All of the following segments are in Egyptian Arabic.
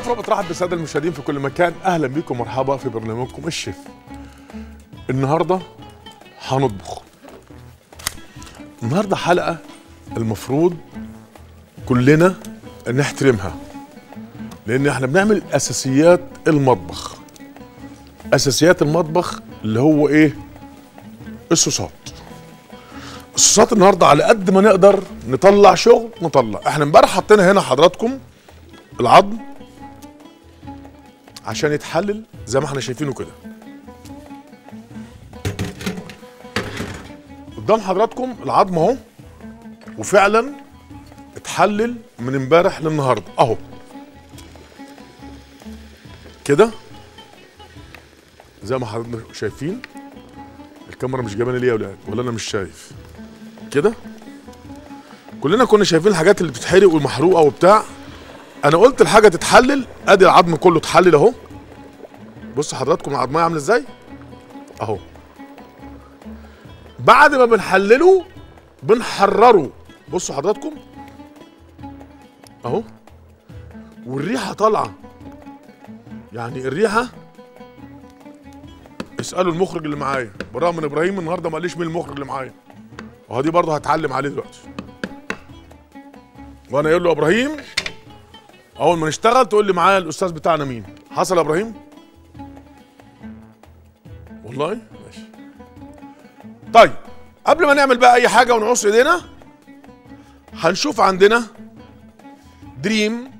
فترة بترحب بالسادة المشاهدين في كل مكان أهلا بكم ومرحبا في برنامجكم الشيف النهاردة هنطبخ النهاردة حلقة المفروض كلنا نحترمها لأن احنا بنعمل أساسيات المطبخ أساسيات المطبخ اللي هو إيه الصوصات الصوصات النهارده على قد ما نقدر نطلع شغل نطلع احنا امبارح حطينا هنا حضراتكم العظم عشان يتحلل زي ما احنا شايفينه كده قدام حضراتكم العظم اهو وفعلا اتحلل من امبارح للنهارده اهو كده زي ما حضراتكم شايفين الكاميرا مش جايباني ليه يا ولاد ولا انا مش شايف كده كلنا كنا شايفين الحاجات اللي بتتحرق والمحروقه وبتاع انا قلت الحاجه تتحلل ادي العظم كله اتحلل اهو بصوا حضراتكم العظميه عامله ازاي اهو بعد ما بنحلله بنحرره بصوا حضراتكم اهو والريحه طالعه يعني الريحه اسالوا المخرج اللي معايا بالرغم ان ابراهيم النهارده ما قاليش مين المخرج اللي معايا وهو دي برضه هتعلم عليه دلوقتي وانا اقول له ابراهيم اول ما نشتغل تقول لي معايا الاستاذ بتاعنا مين حصل يا ابراهيم والله ماشي طيب قبل ما نعمل بقى اي حاجه ونعص ايدينا هنشوف عندنا دريم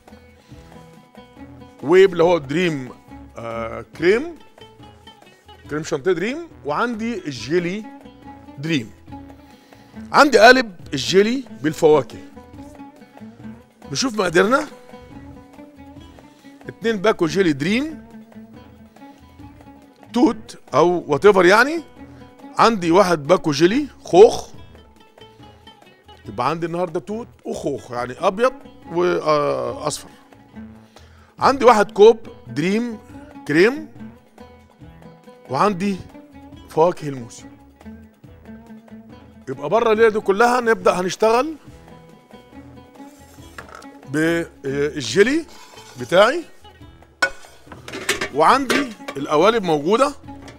ويب اللي هو دريم آه كريم كريم شانتيه دريم وعندي الجيلي دريم عندي قالب الجيلي بالفواكه نشوف مقاديرنا اتنين باكو جيلي دريم توت او وات يعني عندي واحد باكو جيلي خوخ يبقى عندي النهارده توت وخوخ يعني ابيض واصفر عندي واحد كوب دريم كريم وعندي فواكه الموسم يبقى بره الليله دي كلها نبدا هنشتغل بالجيلي بتاعي وعندي القوالب موجوده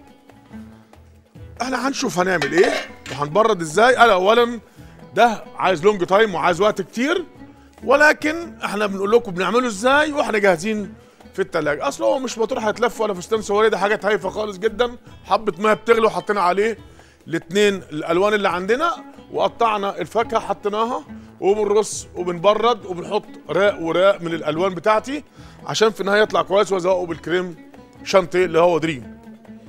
احنا هنشوف هنعمل ايه وهنبرد ازاي انا اولا ده عايز لونج تايم وعايز وقت كتير ولكن احنا بنقول لكم بنعمله ازاي واحنا جاهزين في التلاجة اصل هو مش موتور هيتلف ولا فستان سواري ده حاجات هايفه خالص جدا حبه ميه بتغلي وحطينا عليه الاثنين الالوان اللي عندنا وقطعنا الفاكهه حطيناها وبنرص وبنبرد وبنحط راق وراق من الالوان بتاعتي عشان في النهايه يطلع كويس وازوقه بالكريم شانتيه اللي هو دريم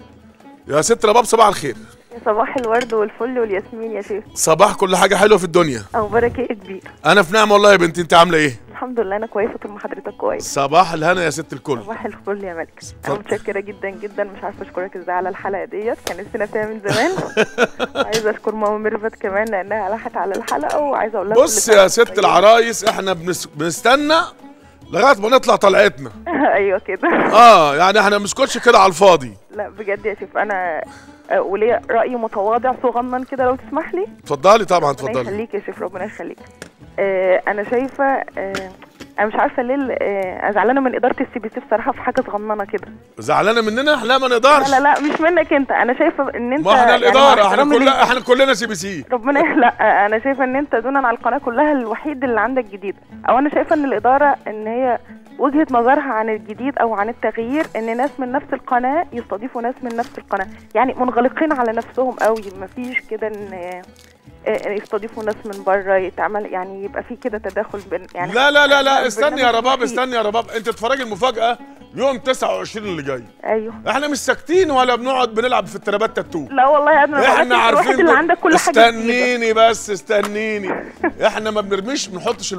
يا ست رباب صباح الخير يا صباح الورد والفل والياسمين يا شيخ صباح كل حاجه حلوه في الدنيا اخبارك ايه يا كبير انا في نعمه والله يا بنتي انت عامله ايه الحمد لله انا كويسه طول ما حضرتك كويس صباح الهنا يا ست الكل صباح الفل يا ملك انا اتفضل. متشكره جدا جدا مش عارفه اشكرك ازاي على الحلقه ديت كان نفسنا فيها من زمان عايزه اشكر ماما ميرفت كمان لانها لحت على الحلقه وعايزه اقول لها بص يا ست العرايس احنا بنس... بنستنى لغايه ما نطلع طلعتنا ايوه كده اه يعني احنا ما بنسكتش كده على الفاضي لا بجد يا شيف انا آه، وليا راي متواضع صغنن كده لو تسمح لي اتفضلي طبعا ربنا اتفضلي يخليك يا شيف ربنا يخليك آه انا شايفه آه انا مش عارفه ليه ال- آه انا زعلانه من اداره السي بي سي بصراحه في حاجه صغننه كده زعلانه مننا لا ما لا نقدرش لا لا مش منك انت انا شايفه ان انت ما احنا يعني الاداره مع احنا احترامي كلنا ليك- احنا كلنا سي بي سي ربنا لا انا شايفه ان انت دونا على القناه كلها الوحيد اللي عندك جديد او انا شايفه ان الاداره ان هي وجهه نظرها عن الجديد او عن التغيير ان ناس من نفس القناه يستضيفوا ناس من نفس القناه يعني منغلقين على نفسهم قوي مفيش كده ان آه، يستضيفوا ناس من بره يتعمل يعني يبقى في كده تداخل بين يعني لا لا لا لا استني يا البرنامج رباب مفيد. استني يا رباب انت تتفرجي المفاجاه يوم 29 اللي جاي ايوه احنا مش ساكتين ولا بنقعد بنلعب في الترابات تاتو لا والله يا ادم احنا عارفين الواحد اللي ده. عندك كل حاجه جديدة. استنيني بس استنيني احنا ما بنرميش ما بنحطش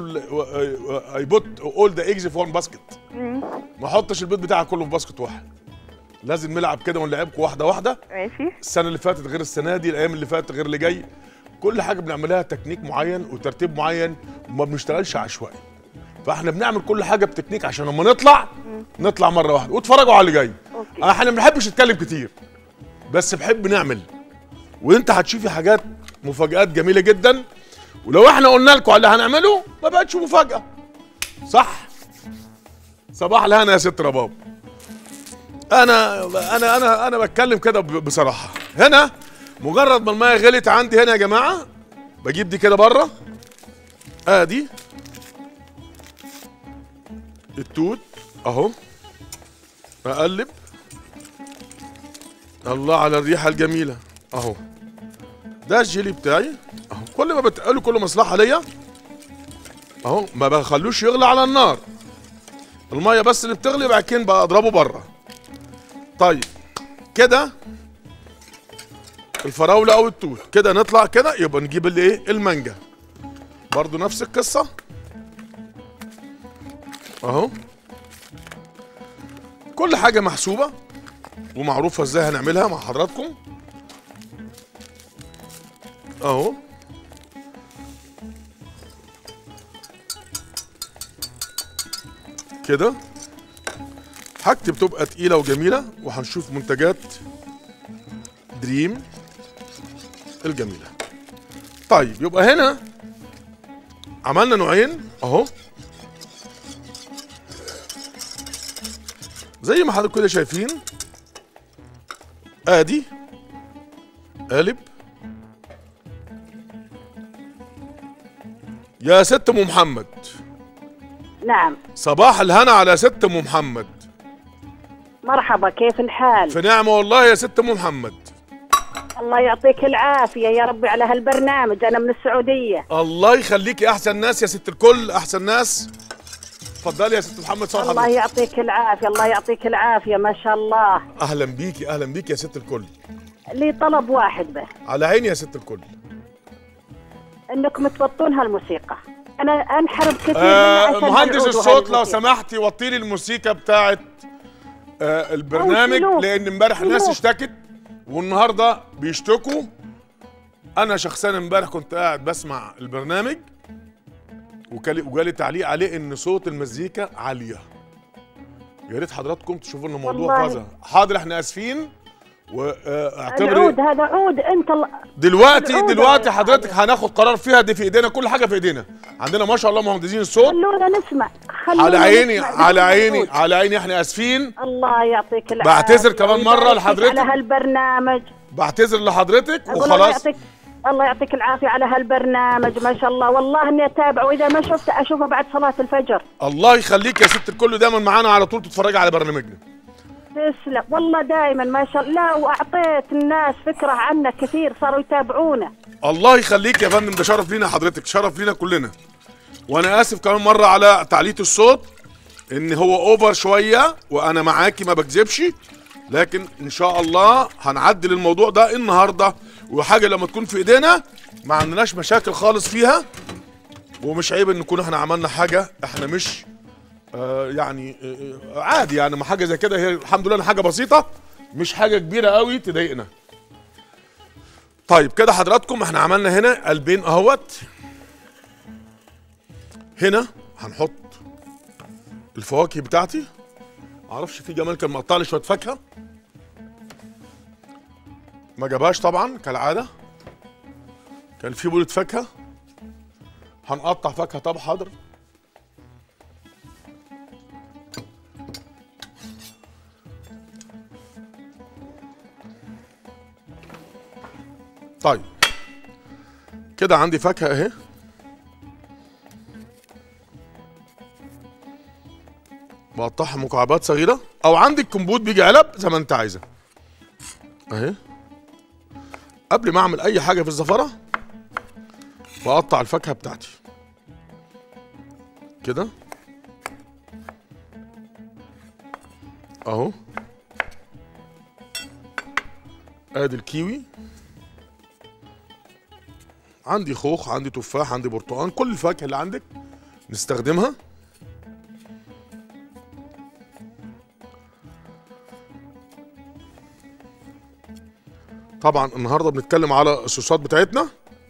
اي بوت اول ذا ايجز في وان باسكت مم، ما احطش البيت بتاعك كله في باسكت واحد لازم نلعب كده ونلعبكم واحده واحده ماشي السنه اللي فاتت غير السنه دي الايام اللي فاتت غير اللي جاي كل حاجه بنعملها تكنيك معين وترتيب معين وما بنشتغلش عشوائي فاحنا بنعمل كل حاجه بتكنيك عشان لما نطلع نطلع مره واحده واتفرجوا على اللي جاي اوكي احنا ما بنحبش نتكلم كتير بس بحب نعمل وانت هتشوفي حاجات مفاجآت جميله جدا ولو احنا قلنا لكم على اللي هنعمله ما بقتش مفاجاه صح صباح الهنا يا ست رباب انا انا انا انا بتكلم كده ب- بصراحه هنا مجرد ما الميه غلت عندي هنا يا جماعه بجيب دي كده بره ادي التوت اهو اقلب الله على الريحه الجميله اهو ده الجيلي بتاعي اهو كل ما بتقلوا كل مصلحه ليا اهو ما بخلوش يغلى على النار الميه بس اللي بتغلي بعد كده بضربه بره طيب كده الفراوله او التوت كده نطلع كده يبقى نجيب الايه المانجا برضو نفس القصه اهو كل حاجه محسوبه ومعروفه ازاي هنعملها مع حضراتكم اهو كده حاجتي بتبقى تقيله وجميله وهنشوف منتجات دريم الجميله طيب يبقى هنا عملنا نوعين اهو زي ما حضراتكم كده شايفين ادي قالب يا ست ام محمد نعم صباح الهنا على ست ام محمد مرحبا كيف الحال في نعمه والله يا ست ام محمد الله يعطيك العافية يا ربي على هالبرنامج أنا من السعودية الله يخليكي احسن ناس يا ست الكل احسن ناس اتفضلي يا ست محمد صباح الله الخير يعطيك العافية الله يعطيك العافية ما شاء الله اهلا بيكي اهلا بيكي يا ست الكل لي طلب واحد به على عيني يا ست الكل انكم تبطون هالموسيقى انا انحرم كثير آه منها عشان مهندس هالعود الصوت لو وهالموسيقى. سمحتي وطي لي الموسيقى بتاعت آه البرنامج شنو؟ لان امبارح شنو؟ ناس اشتكت والنهارده بيشتكوا انا شخصيا امبارح كنت قاعد بسمع البرنامج وكالي- وجالي تعليق عليه ان صوت المزيكا عاليه يا ريت حضراتكم تشوفوا ان الموضوع والله. كذا حاضر احنا اسفين واعتبري العود هذا عود انت ال- دلوقتي العود دلوقتي يا حضرتك حبيبي. هناخد قرار فيها دي في ايدينا كل حاجه في ايدينا عندنا ما شاء الله مهندسين الصوت خلونا نسمع خلونا على عيني نسمع على بدون عيني عود. على عيني احنا اسفين الله يعطيك العافية بعتذر كمان مرة ويبارك فيك لحضرتك. على هالبرنامج بعتذر لحضرتك أقول الله وخلاص يعطيك الله يعطيك العافية على هالبرنامج ما شاء الله والله اني اتابعه واذا ما شفته اشوفه بعد صلاة الفجر الله يخليك يا ست الكل دايما معانا على طول تتفرجي على برنامجنا تسلم والله دائما ما شاء الله لا واعطيت الناس فكرة عنك كثير صاروا يتابعونا الله يخليك يا فندم ده شرف لينا حضرتك شرف لينا كلنا وانا اسف كمان مره على تعليق الصوت ان هو اوفر شويه وانا معاكي ما بكذبش لكن ان شاء الله هنعدل الموضوع ده النهارده وحاجه لما تكون في ايدينا ما عندناش مشاكل خالص فيها ومش عيب ان نكون احنا عملنا حاجه احنا مش آه يعني آه آه، عادي يعني ما حاجه زي كده هي الحمد لله إنها حاجه بسيطه مش حاجه كبيره قوي تضايقنا طيب كده حضراتكم احنا عملنا هنا قلبين اهوت هنا هنحط الفواكه بتاعتي معرفش في جمال كان مقطع لي شويه فاكهه ما جابهاش طبعا كالعاده كان في بولة فاكهه هنقطع فاكهه طب حاضر طيب كده عندي فاكهه اهي بقطعها مكعبات صغيره او عندك كمبوت بيجي علب زي ما انت عايزه اهي قبل ما اعمل اي حاجه في الزفره بقطع الفاكهه بتاعتي كده اهو ادي الكيوي عندي خوخ عندي تفاح عندي برتقال كل الفاكهه اللي عندك نستخدمها طبعا النهارده بنتكلم على الصوصات بتاعتنا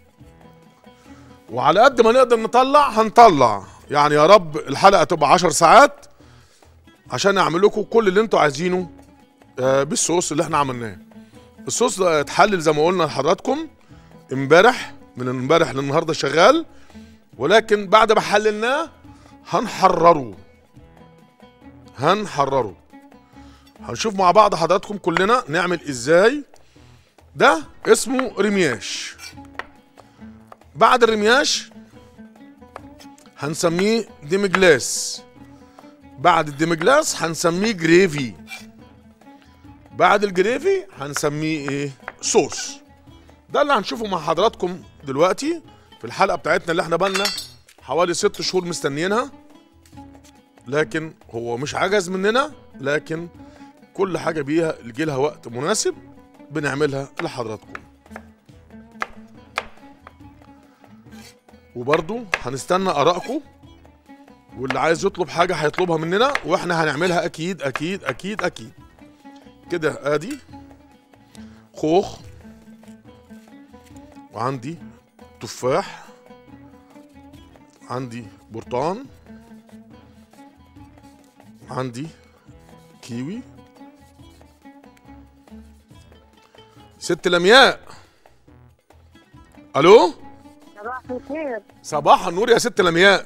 وعلى قد ما نقدر نطلع هنطلع يعني يا رب الحلقه تبقى 10 ساعات عشان اعمل لكم كل اللي انتوا عايزينه آه، بالصوص اللي احنا عملناه الصوص ده اتحلل زي ما قلنا لحضراتكم امبارح من امبارح للنهارده شغال ولكن بعد ما حللناه هنحرره هنحرره هنشوف مع بعض حضراتكم كلنا نعمل ازاي ده اسمه رمياش بعد الرمياش هنسميه ديمجلاس بعد الديمجلاس هنسميه جريفي بعد الجريفي هنسميه ايه صوص ده اللي هنشوفه مع حضراتكم دلوقتي في الحلقه بتاعتنا اللي احنا بقالنا حوالي ست شهور مستنيينها لكن هو مش عجز مننا لكن كل حاجه بيها يجي لها وقت مناسب بنعملها لحضراتكم وبرضو هنستنى ارائكم واللي عايز يطلب حاجه هيطلبها مننا واحنا هنعملها اكيد اكيد اكيد اكيد كده ادي خوخ وعندي تفاح عندي برتقان عندي كيوي ست لمياء الو صباح الخير صباح النور يا ست لمياء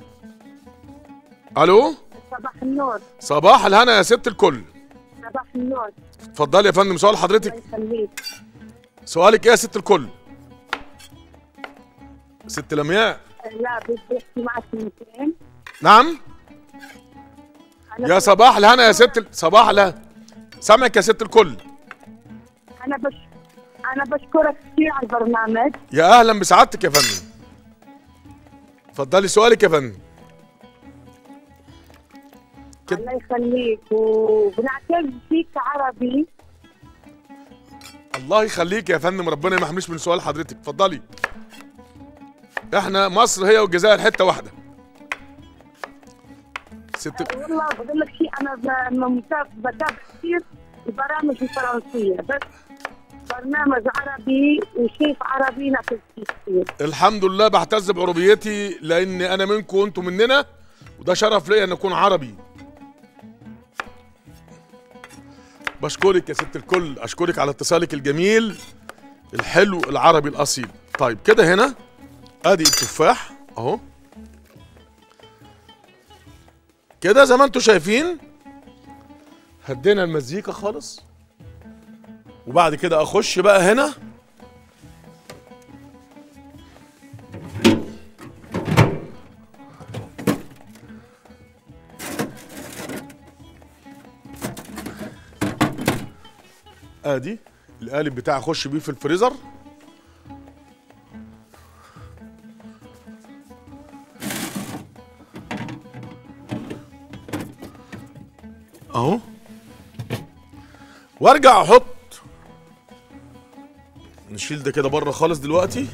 الو صباح النور صباح الهنا يا ست الكل صباح النور اتفضلي يا فندم سؤال حضرتك الله يخليك سؤالك ايه يا ست الكل ست لمياء لا بدي احكي معك كلمتين نعم أنا يا صباح الهنا يا ست ال- صباح الهنا سامعك يا ست الكل انا بش انا بشكرك كثير على البرنامج يا اهلا بسعادتك يا فندم اتفضلي سؤالك يا فندم كده. الله يخليك وبنعتز فيك عربي الله يخليك يا فندم ربنا ما يحميش من سؤال حضرتك اتفضلي احنا مصر هي والجزائر حته واحده ست والله بقول لك شيء انا ب- ممتاز بتابع كثير البرامج الفرنسيه بس برنامج عربي وشيف عربي نفس كثير الحمد لله بعتز بعربيتي لان انا منكم وانتم مننا وده شرف ليا ان اكون عربي بشكرك يا ست الكل اشكرك على اتصالك الجميل الحلو العربي الاصيل طيب كده هنا ادي التفاح اهو كده زي ما انتم شايفين هدينا المزيكا خالص وبعد كده اخش بقى هنا ادي القالب بتاعي اخش بيه في الفريزر اهو وارجع احط نشيل ده كده بره خالص دلوقتي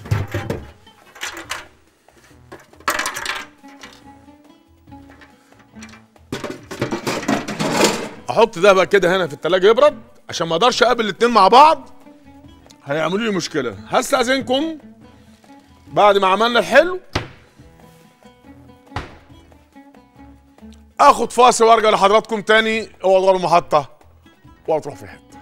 احط ده بقى كده هنا في التلاجة يبرد عشان ما اقدرش اقابل الاتنين مع بعض هيعملوا لي مشكله هستاذنكم بعد ما عملنا الحلو اخد فاصل وارجع لحضراتكم تاني اوعوا تغيروا المحطه اوعوا تروحوا في حته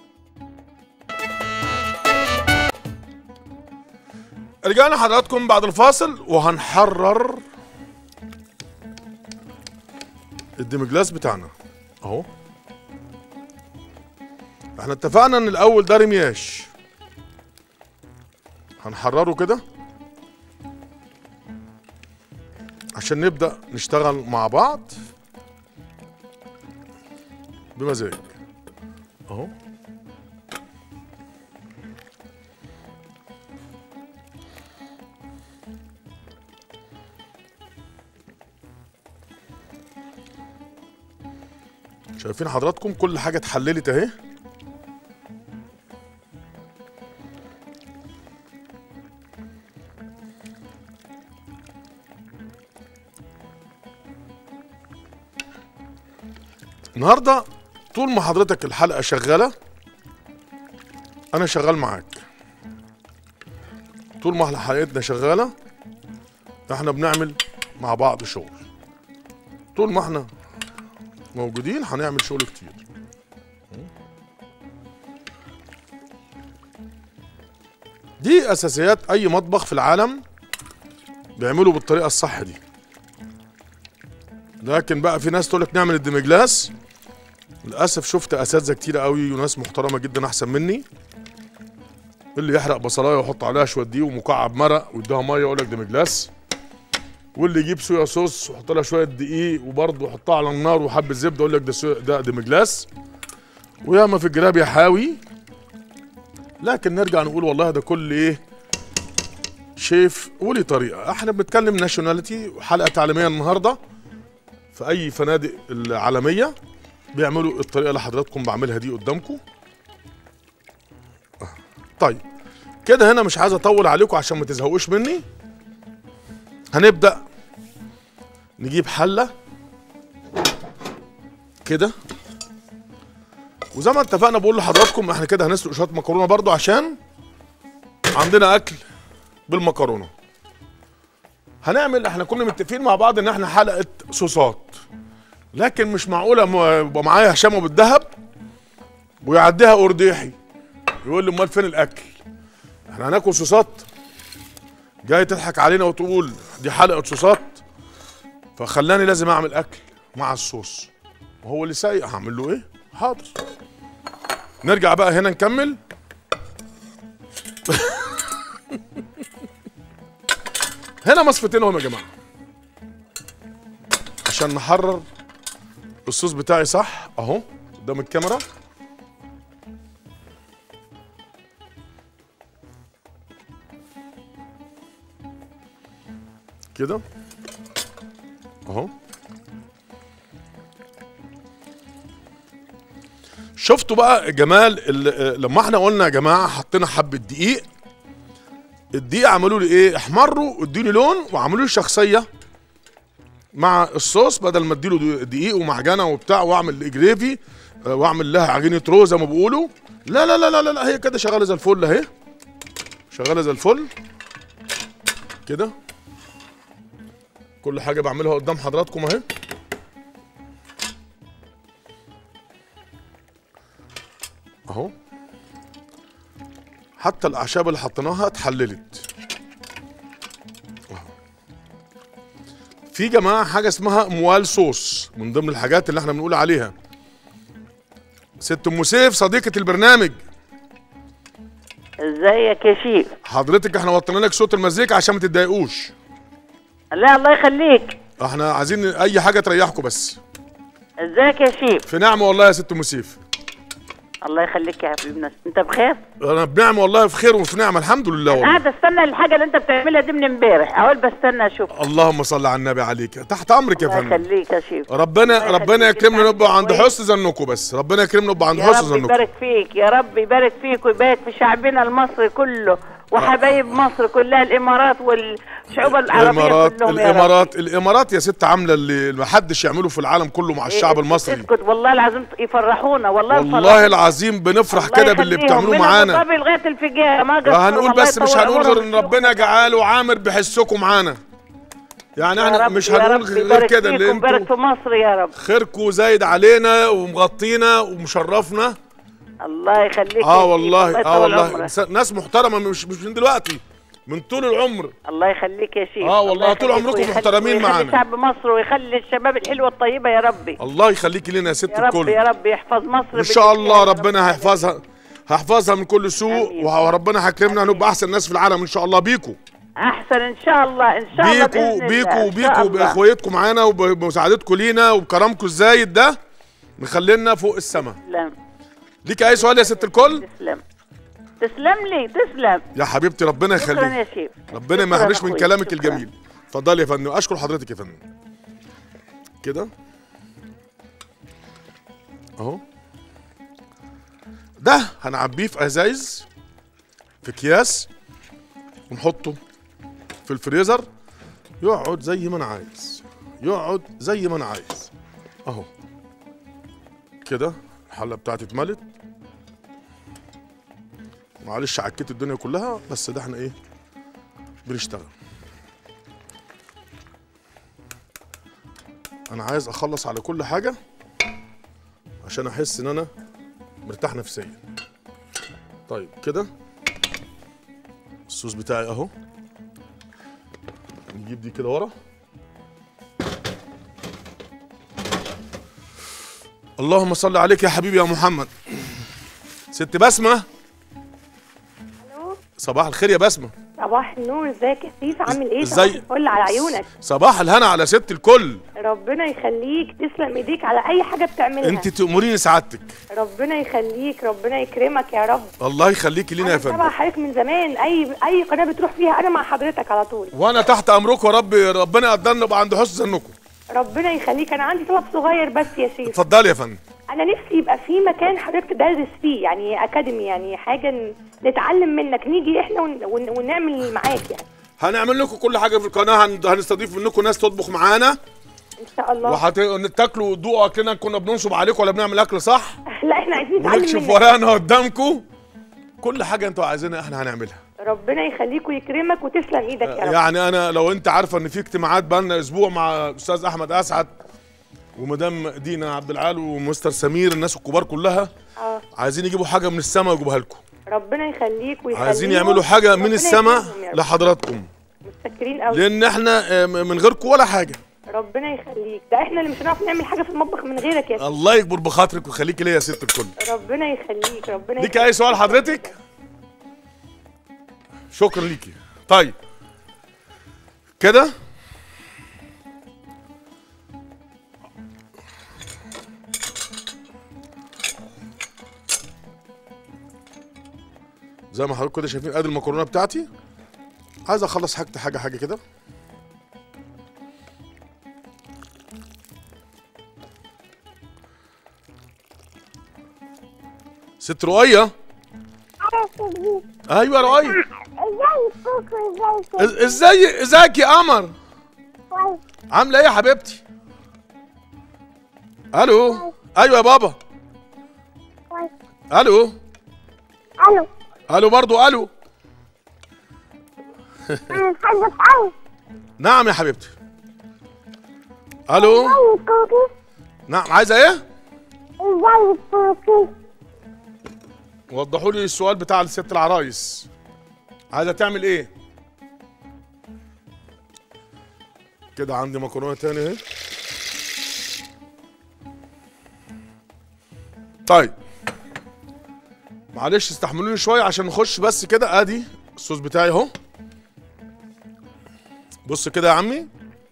رجعنا حضراتكم بعد الفاصل وهنحرر الديمجلاس بتاعنا اهو احنا اتفقنا ان الاول ده رمياش هنحرره كده عشان نبدأ نشتغل مع بعض بمزاج اهو شايفين حضراتكم كل حاجة اتحللت اهي النهارده طول ما حضرتك الحلقة شغالة أنا شغال معاك طول ما حلقتنا شغالة احنا بنعمل مع بعض شغل طول ما احنا موجودين هنعمل شغل كتير دي اساسيات اي مطبخ في العالم بيعملوا بالطريقه الصح دي لكن بقى في ناس تقول لك نعمل الدمجلاس للاسف شفت اساتذه كتير قوي وناس محترمه جدا احسن مني اللي يحرق بصلايه ويحط عليها شويه دقيق ومكعب مرق ويديها ميه يقول لك دمجلاس واللي يجيب صويا صوص ويحط لها شويه دقيق وبرضه يحطها على النار وحبه زبده يقول لك ده سويا- ده دمجلاس وياما في الجراب يا حاوي لكن نرجع نقول والله ده كل ايه شيف ولي طريقه احنا بنتكلم ناشوناليتي وحلقه تعليميه النهارده في اي فنادق العالميه بيعملوا الطريقه اللي حضراتكم بعملها دي قدامكم آه. طيب كده هنا مش عايز اطول عليكم عشان ما تزهقوش مني هنبدا نجيب حله كده وزي ما اتفقنا بقول لحضراتكم احنا كده هنسلق شويه مكرونه برضو عشان عندنا اكل بالمكرونه هنعمل احنا كنا متفقين مع بعض ان احنا حلقه صوصات لكن مش معقوله م- يبقى معايا هشام ابو الدهب ويعديها ارديحي يقول لي امال فين الاكل احنا هناكل صوصات جاي تضحك علينا وتقول دي حلقه صوصات فخلاني لازم اعمل اكل مع الصوص وهو اللي سايق هعمل له ايه حاضر نرجع بقى هنا نكمل هنا مصفتين اهم يا جماعه عشان نحرر الصوص بتاعي صح اهو قدام الكاميرا كده اهو شفتوا بقى جمال ال- لما احنا قلنا يا جماعه حطينا حبه دقيق الدقيق عملوا لي ايه احمروا ادوني لون وعملوا لي شخصيه مع الصوص بدل ما اديله دقيق ومعجنه وبتاع واعمل جريفي آه، واعمل لها عجينه رو زي ما بيقولوا لا لا لا لا لا, لا هي كده شغاله زي الفل اهي شغاله زي الفل كده كل حاجه بعملها قدام حضراتكم اهي اهو حتى الاعشاب اللي حطيناها اتحللت أهو. في جماعه حاجه اسمها موال صوص من ضمن الحاجات اللي احنا بنقول عليها ست ام سيف صديقه البرنامج ازيك يا شيف حضرتك احنا وطينا لك صوت المزيكا عشان ما تتضايقوش لا الله يخليك احنا عايزين اي حاجه تريحكم بس ازيك يا شيف في نعمه والله يا ست ام سيف الله يخليك يا حبيبنا انت بخير انا بنعمه والله في خير وفي نعمه الحمد لله والله قاعد استنى الحاجه اللي انت بتعملها دي من امبارح اول بستنى اشوف اللهم صل على النبي عليك تحت امرك يا الله فندم يخليك يا شيف ربنا الله ربنا يخليك. يكرمنا انت نبقى عند كويس. حسن ظنكم بس ربنا يكرمنا نبقى عند يا حسن رب ظنكم يبارك فيك يا رب يبارك فيك ويبارك في شعبنا المصري كله وحبايب مصر كلها الامارات والشعوب العربيه الامارات كلهم يا رب. الامارات الامارات يا ست عامله اللي ما حدش يعمله في العالم كله مع الشعب إيه، المصري اسكت والله العظيم يفرحونا والله والله يفرحونا. العظيم بنفرح الله كده باللي يخليهم. بتعملوه من معانا أبو ظبي لغايه الفجاه ما قصروا. هنقول الله بس مش يطول هنقول غير عمرهم ان ربنا جعله عامر بحسكم معانا يعني يا احنا رب- مش يا هنقول رب غير يبارك كده فيك اللي ويبارك انتوا في مصر يا رب خيركم زايد علينا ومغطينا ومشرفنا الله يخليك يا اه شيخ. والله الله اه يطول والله عمرك. إنسان- ناس محترمه مش مش من دلوقتي من طول العمر الله يخليك يا شيخ آه والله، الله طول يخليك عمركم ويخلي- محترمين ويخلي معانا. شعب مصر ويخلي الشباب الحلوه الطيبه يا ربي الله يخليكي لنا يا ست يا رب الكل يا رب يحفظ مصر ان شاء الله بالخير يا ربنا رب. هيحفظها هيحفظها من كل سوء آمين. وربنا هيكرمنا آمين. نبقى احسن ناس في العالم ان شاء الله بيكو احسن ان شاء الله ان شاء الله بيكو بإذن الله. بيكو إن شاء بيكو الله. باخويتكم معانا وبمساعدتكم لينا وبكرمكم الزايد ده مخلينا فوق السما تسلم ليك اي سؤال يا ست الكل تسلم تسلم لي تسلم يا حبيبتي ربنا شكرا يخليك يا شيخ ربنا ما شكراً يحرمش من أخوي، كلامك شكراً. الجميل اتفضلي يا فندم اشكر حضرتك يا فندم كده اهو ده هنعبيه في ازايز في اكياس ونحطه في الفريزر يقعد زي ما انا عايز يقعد زي ما انا عايز اهو كده الحله بتاعتي اتملت معلش عكيت الدنيا كلها بس ده احنا ايه بنشتغل انا عايز اخلص على كل حاجه عشان احس ان انا مرتاح نفسيا طيب كده الصوص بتاعي اهو نجيب دي كده ورا اللهم صل عليك يا حبيبي يا محمد ست بسمة الو صباح الخير يا بسمة صباح النور ازيك يا سيف عامل ايه ازاي؟ صباح الفل على عيونك صباح الهنا على ست الكل ربنا يخليك تسلم ايديك على اي حاجه بتعملها انت تأمريني سعادتك ربنا يخليك ربنا يكرمك يا رب الله يخليكي لينا يا انا فندم بتابع حضرتك من زمان اي اي قناه بتروح فيها انا مع حضرتك على طول وانا تحت امركم يا رب ربنا يقدرنا نبقى عند حسن ظنكم ربنا يخليك انا عندي طلب صغير بس يا سيف اتفضلي يا فندم انا نفسي يبقى في مكان حضرتك تدرس فيه يعني اكاديمي يعني حاجه ن- نتعلم منك نيجي احنا ون... ون... ونعمل معاك يعني هنعمل لكم كل حاجه في القناه هن- هنستضيف منكم ناس تطبخ معانا ان شاء الله وهتاكلوا وتدوقوا اكلنا كنا بننصب عليكم ولا بنعمل اكل صح لا احنا عايزين نتعلم ونكشف منك ورقنا قدامكم كل حاجه انتوا عايزينها احنا هنعملها ربنا يخليك ويكرمك وتسلم ايدك يا رب يعني انا لو انت عارفه ان في اجتماعات بقالنا اسبوع مع استاذ احمد اسعد ومدام دينا عبد العال ومستر سمير الناس الكبار كلها اه عايزين يجيبوا حاجه من السماء ويجيبوها لكم ربنا يخليك ويخليك عايزين يعملوا حاجه من السماء لحضراتكم متشكرين قوي لان احنا آه، من غيركم ولا حاجه ربنا يخليك ده احنا اللي مش هنعرف نعمل حاجه في المطبخ من غيرك يا سيدي. الله يكبر بخاطرك ويخليكي ليا يا ست الكل ربنا يخليك ربنا ليك اي سؤال حضرتك شكرا ليكي طيب كده زي ما حضرتك كده شايفين ادي المكرونه بتاعتي عايز اخلص حاجتي حاجه حاجه كده ست رؤيه ايوه يا رؤيه إز- ازاي ازيك يا قمر عامله ايه يا حبيبتي الو ايوه يا بابا الو الو الو برضو الو انا بحبك قوي نعم يا حبيبتي الو ازاي كوكي نعم عايزه ايه ازاي كوكي وضحوا لي السؤال بتاع الست العرايس عايزه تعمل ايه كده عندي مكرونه تاني اهي طيب معلش استحملوني شويه عشان نخش بس كده ادي الصوص بتاعي اهو بص كده يا عمي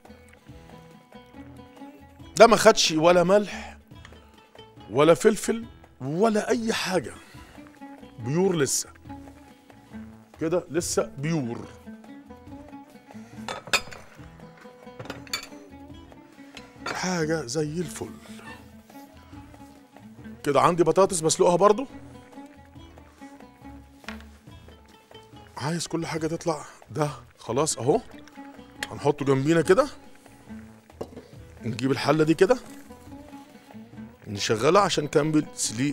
ده ما خدش ولا ملح ولا فلفل ولا اي حاجه بيور لسه كده لسه بيور حاجة زي الفل كده عندي بطاطس بسلقها برضو عايز كل حاجة تطلع ده خلاص اهو هنحطه جنبينا كده نجيب الحلة دي كده نشغلها عشان نكمل سليق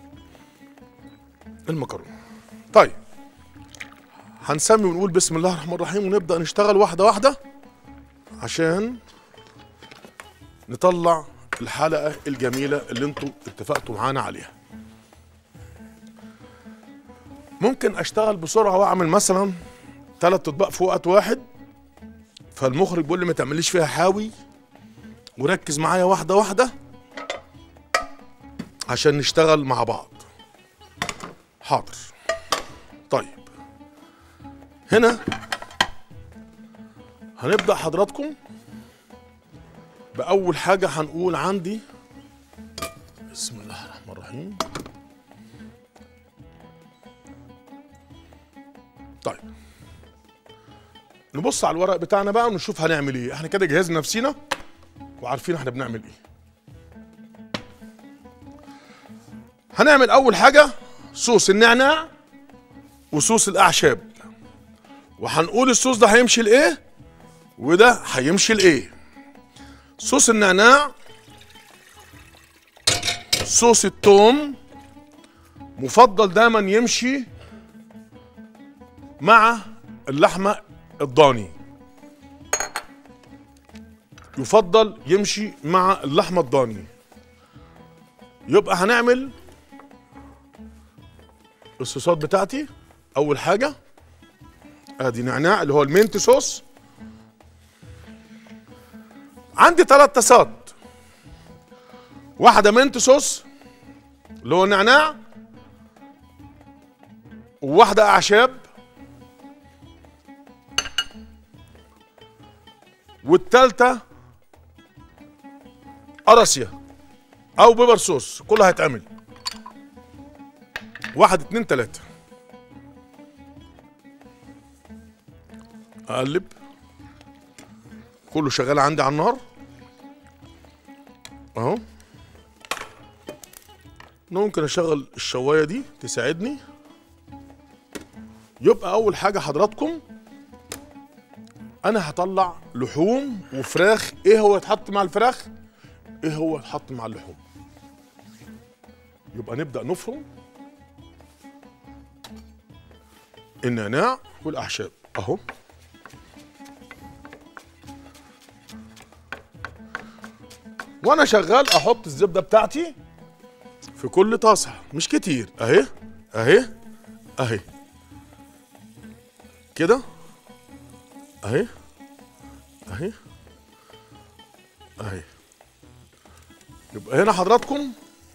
المكرونه طيب هنسمي ونقول بسم الله الرحمن الرحيم ونبدا نشتغل واحده واحده عشان نطلع الحلقه الجميله اللي انتوا اتفقتوا معانا عليها ممكن اشتغل بسرعه واعمل مثلا ثلاث اطباق في وقت واحد فالمخرج بيقول لي ما تعمليش فيها حاوي وركز معايا واحده واحده عشان نشتغل مع بعض حاضر طيب هنا هنبدأ حضراتكم بأول حاجة هنقول عندي بسم الله الرحمن الرحيم طيب نبص على الورق بتاعنا بقى ونشوف هنعمل ايه احنا كده جهزنا نفسينا وعارفين احنا بنعمل ايه هنعمل اول حاجه صوص النعناع وصوص الاعشاب وهنقول الصوص ده هيمشي لايه وده هيمشي لايه صوص النعناع صوص التوم مفضل دايما يمشي مع اللحمه الضاني يفضل يمشي مع اللحمه الضاني يبقى هنعمل الصوصات بتاعتي اول حاجه ادي نعناع اللي هو المينت صوص عندي ثلاث طاسات واحده منت صوص اللي هو النعناع وواحده اعشاب والتالتة قراصية أو بيبر صوص كله هيتعمل واحد اتنين تلاتة أقلب كله شغال عندي على النار أهو ممكن أشغل الشواية دي تساعدني يبقى أول حاجة حضراتكم انا هطلع لحوم وفراخ ايه هو يتحط مع الفراخ ايه هو يتحط مع اللحوم يبقى نبدا نفرم النعناع والاعشاب اهو وانا شغال احط الزبده بتاعتي في كل طاسه مش كتير اهي اهي اهي كده اهي اهي اهي يبقى هنا حضراتكم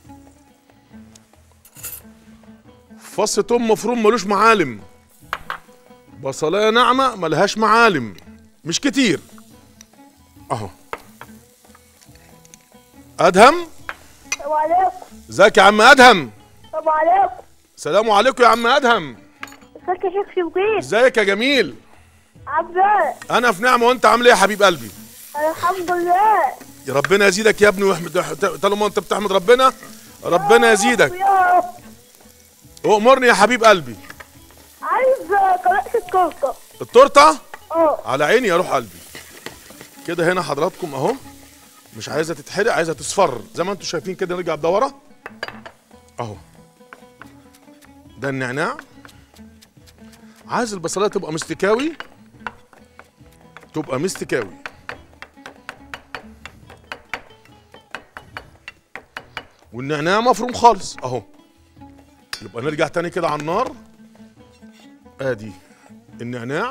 فص توم مفروم ملوش معالم بصلايه ناعمه ملهاش معالم مش كتير اهو ادهم السلام عليكم ازيك يا عم ادهم السلام عليكم سلام عليكم يا عم ادهم ازيك يا شيخ شوقي ازيك يا جميل عبد الله انا في نعمه وانت عامل ايه يا حبيب قلبي الحمد لله يا ربنا يزيدك يا ابني واحمد طالما انت بتحمد ربنا ربنا يزيدك يا اؤمرني يا حبيب قلبي عايز قراءة التورته التورته اه على عيني يا روح قلبي كده هنا حضراتكم اهو مش عايزه تتحرق عايزه تصفر زي ما انتم شايفين كده نرجع بدوره اهو ده النعناع عايز البصلايه تبقى مستكاوي تبقى مستكاوي والنعناع مفروم خالص اهو يبقى نرجع تاني كده على النار ادي النعناع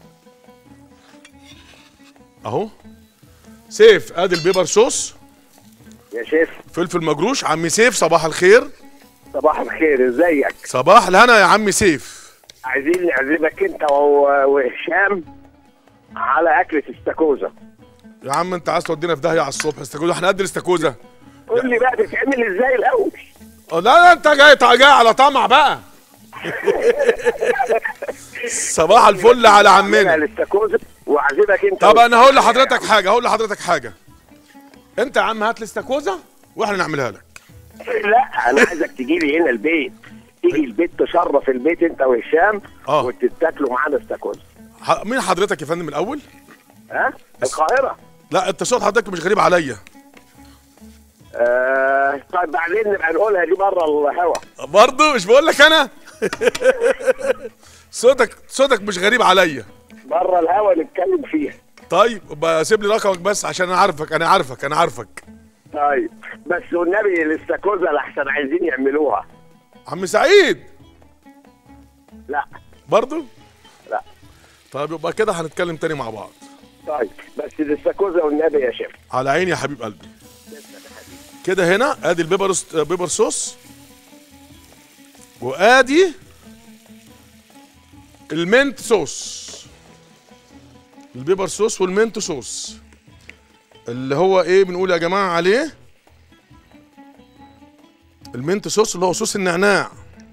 اهو سيف ادي البيبر صوص يا شيف فلفل مجروش عمي سيف صباح الخير صباح الخير ازيك صباح الهنا يا عمي سيف عايزين نعزمك انت و- وهشام على اكلة استاكوزا يا عم انت عايز تودينا في داهيه على الصبح استاكوزا احنا قد الاستاكوزا قول لي بقى بتتعمل ازاي الاول اه لا لا انت جاي جاي على طمع بقى صباح الفل على على عمنا الاستاكوزا واعزمك انت طب و- انا هقول لحضرتك حاجه هقول لحضرتك حاجه انت يا عم هات لي استاكوزا واحنا نعملها لك لا انا عايزك تجي لي هنا البيت تيجي البيت تشرف البيت انت وهشام اه. وتتاكلوا معانا استاكوزا ح- مين حضرتك يا فندم الاول ها القاهرة لا انت صوت حضرتك مش غريب عليا آه طيب بعدين نبقى نقولها دي بره الهوا برضه مش بقول لك انا صوتك صوتك مش غريب عليا بره الهوا نتكلم فيها طيب يبقى سيب لي رقمك بس عشان انا عارفك انا عارفك انا عارفك طيب بس والنبي الاستاكوزا لحسن عايزين يعملوها عم سعيد لا برضه لا طيب يبقى كده هنتكلم تاني مع بعض طيب بس الاستاكوزا والنبي يا شيف على عيني يا حبيب قلبي كده هنا ادي البيبر است- بيبر صوص وادي المنت صوص البيبر صوص والمنت صوص اللي هو ايه بنقول يا جماعه عليه المنت صوص اللي هو صوص النعناع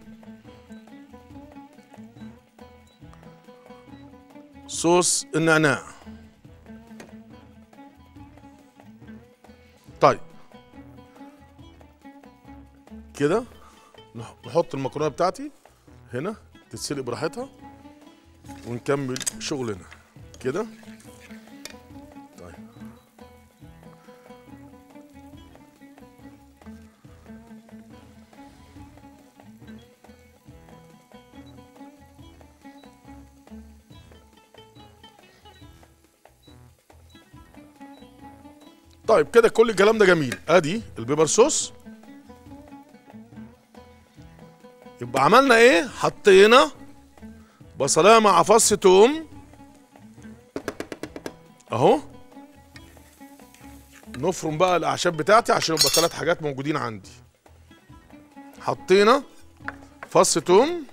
صوص النعناع طيب كده نح- نحط المكرونه بتاعتي هنا تتسلق براحتها ونكمل شغلنا كده طيب طيب كده كل الكلام ده جميل ادي البيبر صوص يبقى عملنا ايه حطينا بصلايه مع فص توم اهو نفرم بقى الاعشاب بتاعتي عشان يبقى ثلاث حاجات موجودين عندي حطينا فص توم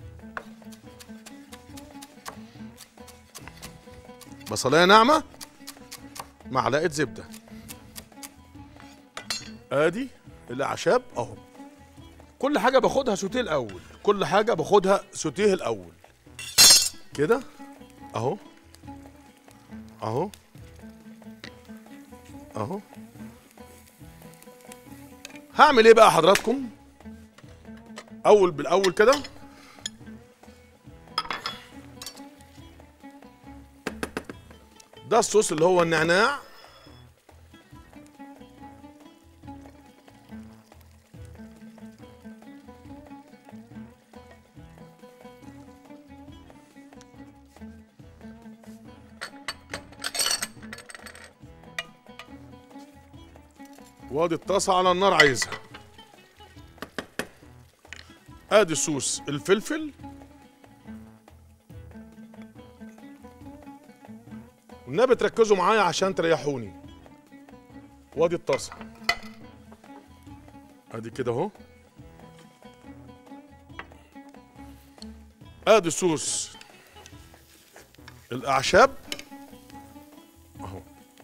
بصلايه ناعمه معلقه زبده ادي الاعشاب اهو كل حاجه باخدها سوتيه الاول كل حاجه باخدها سوتيه الاول كده اهو اهو اهو هعمل ايه بقى حضراتكم اول بالاول كده ده الصوص اللي هو النعناع وادي الطاسه على النار عايزها ادي صوص الفلفل والنبي تركزوا معايا عشان تريحوني وادي الطاسه ادي كده اهو ادي صوص الاعشاب اهو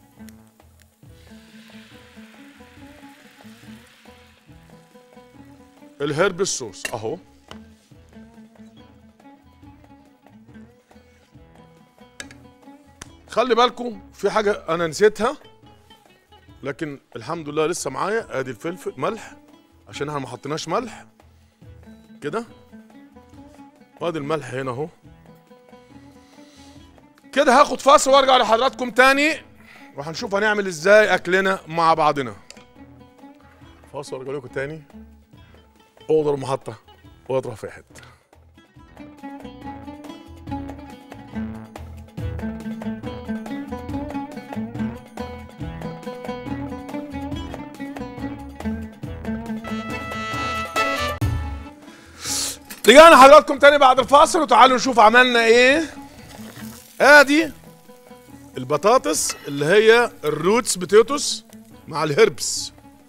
الهرب الصوص اهو خلي بالكم في حاجة أنا نسيتها لكن الحمد لله لسه معايا ادي الفلفل ملح عشان احنا ما حطيناش ملح كده وادي الملح هنا اهو كده هاخد فاصل وارجع لحضراتكم تاني وهنشوف هنعمل ازاي اكلنا مع بعضنا فاصل وارجع لكم تاني اوضه المحطه اوضه رفاحت رجعنا حضراتكم تاني بعد الفاصل وتعالوا نشوف عملنا ايه ادي البطاطس اللي هي الروتس بوتيتوس مع الهربس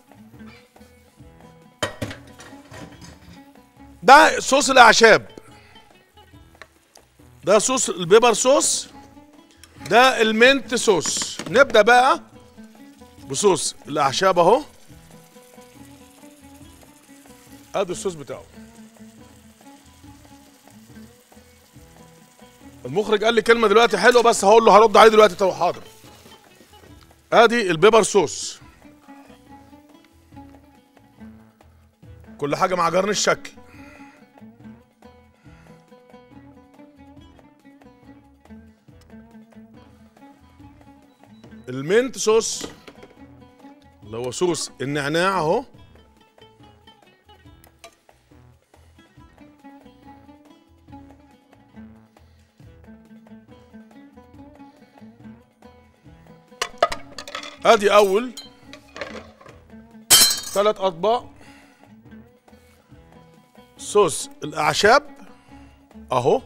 ده صوص الاعشاب ده صوص البيبر صوص ده المنت صوص نبدا بقى بصوص الاعشاب اهو ادي الصوص بتاعه المخرج قال لي كلمه دلوقتي حلوه بس هقول له هرد عليه دلوقتي تو حاضر ادي البيبر صوص كل حاجه مع جرن الشكل المنت صوص اللي هو صوص النعناع اهو ادي اول ثلاث اطباق صوص الاعشاب اهو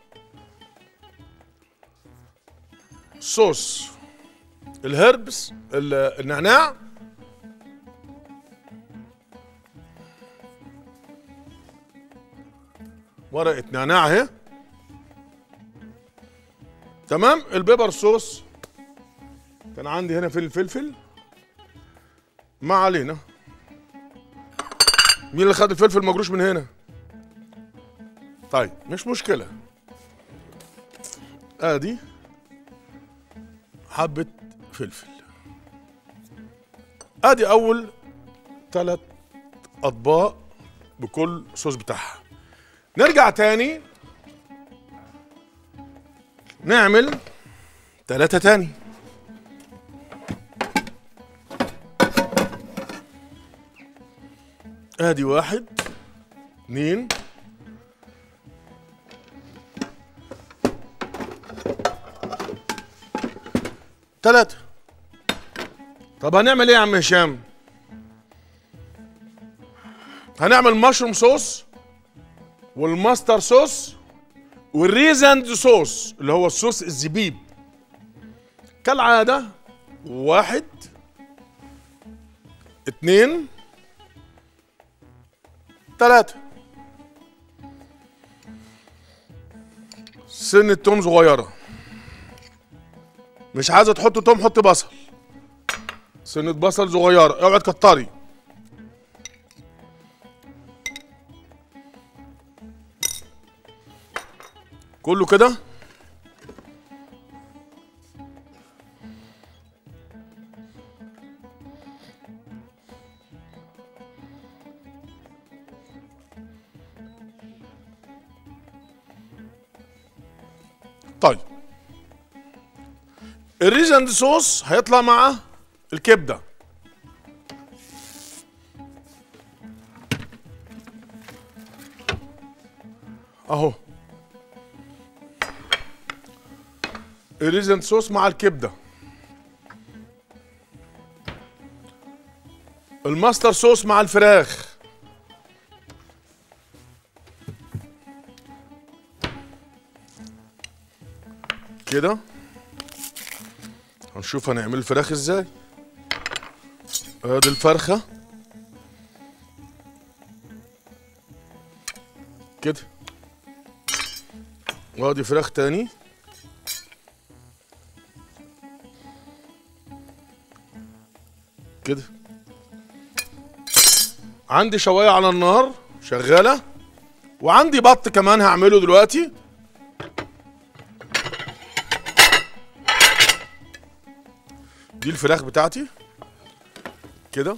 صوص الهربس ال- النعناع ورقة نعناع اهي تمام البيبر صوص كان عندي هنا في الفلفل ما علينا مين اللي خد الفلفل مجروش من هنا طيب مش مشكلة ادي حبة فلفل ادي اول ثلاث اطباق بكل صوص بتاعها نرجع تاني نعمل ثلاثة تاني ادي واحد اتنين تلاتة طب هنعمل ايه يا عم هشام هنعمل مشروم صوص والماستر صوص والريزند صوص اللي هو الصوص الزبيب كالعادة واحد اتنين تلاتة سن التوم صغيرة مش عايزة تحط توم حط بصل سنة بصل صغيرة اوعي تكتري كله كده طيب الريزند صوص هيطلع مع الكبده اهو الريزند صوص مع الكبده الماستر صوص مع الفراخ كده هنشوف هنعمل الفراخ ازاي ادي الفرخه كده وادي فراخ تاني كده عندي شوايه على النار شغاله وعندي بط كمان هعمله دلوقتي دي الفراخ بتاعتي كده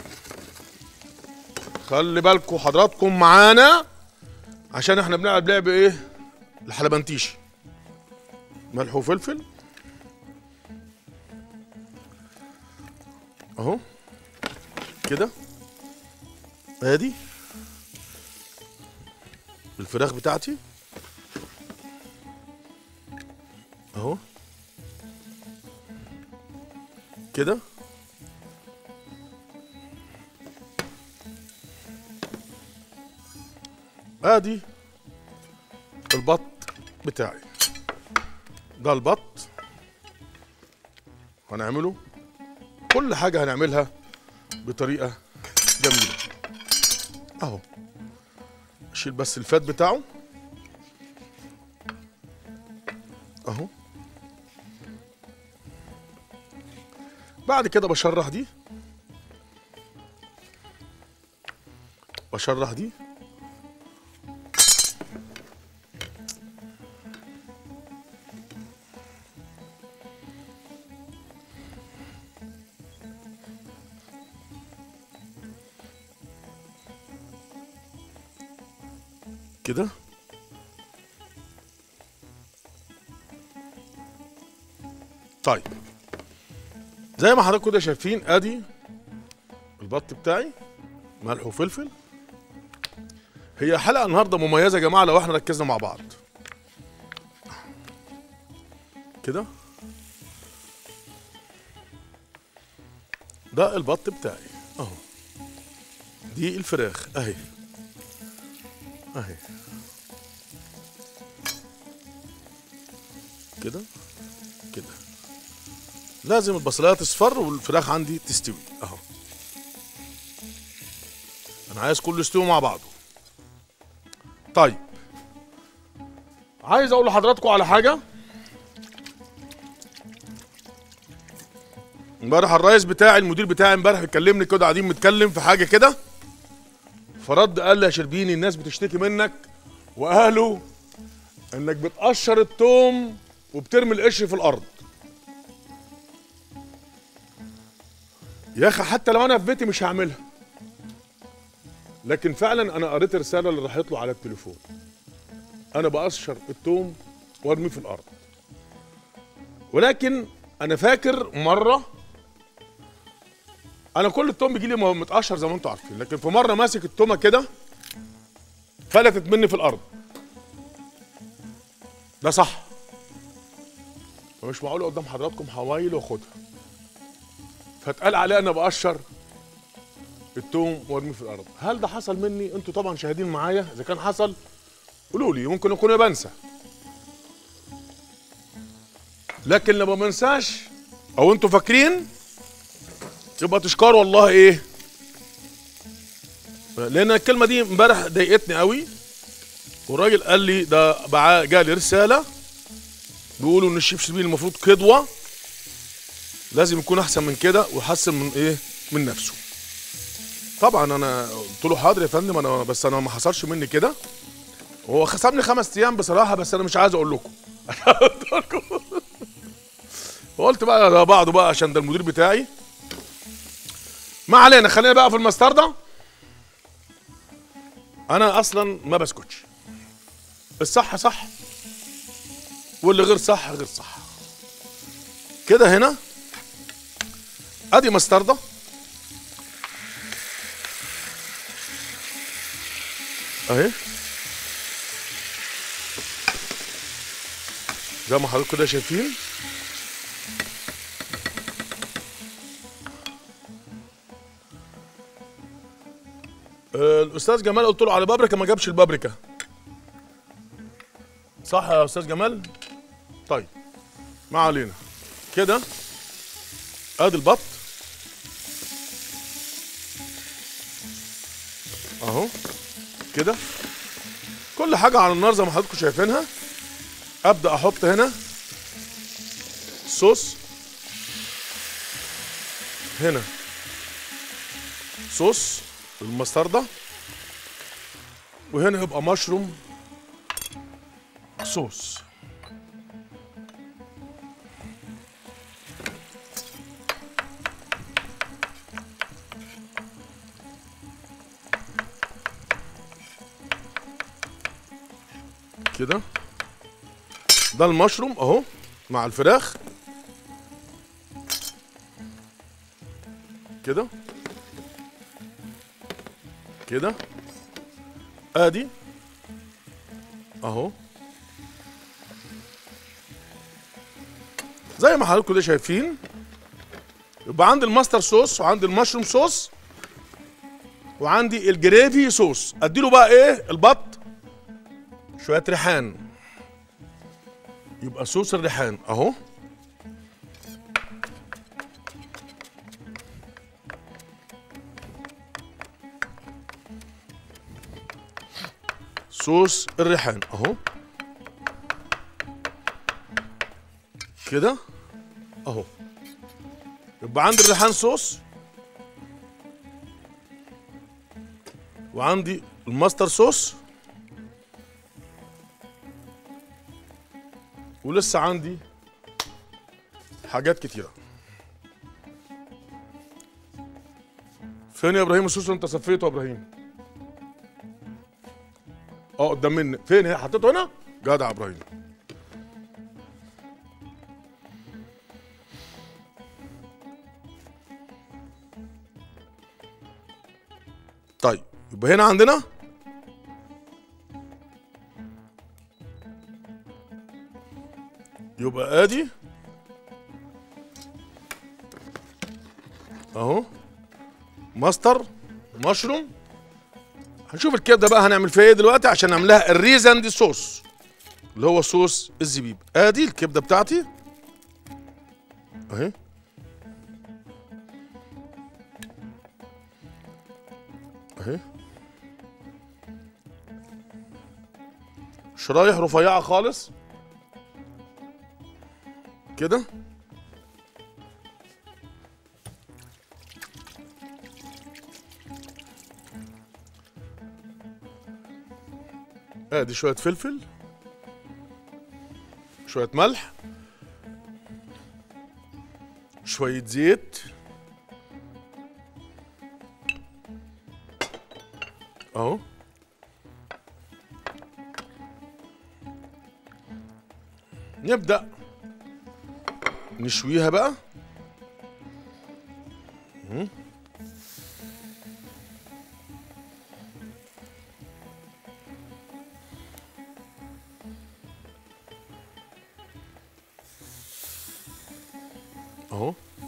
خلي بالكم حضراتكم معانا عشان احنا بنلعب لعب ايه الحلبنتيشي ملح وفلفل اهو كده ادي الفراخ بتاعتي اهو كده ادي البط بتاعي ده البط هنعمله كل حاجة هنعملها بطريقة جميلة اهو اشيل بس الفات بتاعه اهو بعد كده بشرح دي بشرح دي كده طيب زي ما حضراتكم كده شايفين ادي البط بتاعي ملح وفلفل هي حلقه النهارده مميزه يا جماعه لو احنا ركزنا مع بعض كده ده البط بتاعي اهو دي الفراخ اهي اهي كده كده لازم البصلايه تصفر والفراخ عندي تستوي اهو انا عايز كله يستوي مع بعضه طيب عايز اقول لحضراتكم على حاجه امبارح الرئيس بتاعي المدير بتاعي امبارح بيكلمني كده قاعدين بنتكلم في حاجه كده فرد قال لي يا شربيني الناس بتشتكي منك وقالوا انك بتقشر التوم وبترمي القشر في الارض يا اخي حتى لو انا في بيتي مش هعملها لكن فعلا انا قريت الرساله اللي راحت له على التليفون انا بقشر التوم وارميه في الارض ولكن انا فاكر مره انا كل التوم بيجي لي متقشر زي ما انتم عارفين لكن في مره ماسك التومه كده فلتت مني في الارض ده صح فمش معقول قدام حضراتكم حوايل واخدها فاتقال عليا انا بقشر التوم وارميه في الارض هل ده حصل مني انتوا طبعا شاهدين معايا اذا كان حصل قولوا لي ممكن اكون انا بنسى لكن لما بنساش او انتوا فاكرين يبقى تشكروا والله ايه لان الكلمه دي امبارح ضايقتني قوي والراجل قال لي ده بع- جالي رساله بيقولوا ان الشيف شربين المفروض قدوه لازم يكون احسن من كده ويحسن من ايه من نفسه طبعا انا قلت له حاضر يا فندم انا بس انا ما حصلش مني كده هو خصمني خمس ايام بصراحه بس انا مش عايز اقول لكم وقلت بقى ده بعضه بقى عشان ده المدير بتاعي ما علينا خلينا بقى في المستردة انا اصلا ما بسكتش الصح صح واللي غير صح غير صح كده هنا ادي مستردة اهي زي ما حضراتكم كده شايفين آه، الاستاذ جمال قلت له على بابريكا ما جابش البابريكا صح يا استاذ جمال طيب ما علينا كده ادي البط اهو كده كل حاجه على النار زي ما حضراتكم شايفينها ابدا احط هنا صوص هنا صوص المستردة وهنا يبقى مشروم صوص كده ده المشروم اهو مع الفراخ كده كده ادي اهو زي ما حضراتكم كده شايفين يبقى عندي الماستر صوص وعندي المشروم صوص وعندي الجريفي صوص اديله بقى ايه البط شويه ريحان يبقى صوص الريحان اهو صوص الريحان اهو كده اهو يبقى عندي الريحان صوص وعندي الماستر صوص ولسه عندي حاجات كتيرة فين يا ابراهيم الصوص اللي انت صفيته يا ابراهيم اه قدام مني فين هي حطيته هنا جدع يا ابراهيم طيب يبقى هنا عندنا يبقى ادي اهو ماستر مشروم هنشوف الكبده بقى هنعمل فيها ايه دلوقتي عشان نعملها الريزاند صوص اللي هو صوص الزبيب ادي الكبده بتاعتي اهي اهي شرايح رفيعه خالص كده ادي شويه فلفل شويه ملح شويه زيت اهو نبدا نشويها بقى مم. اهو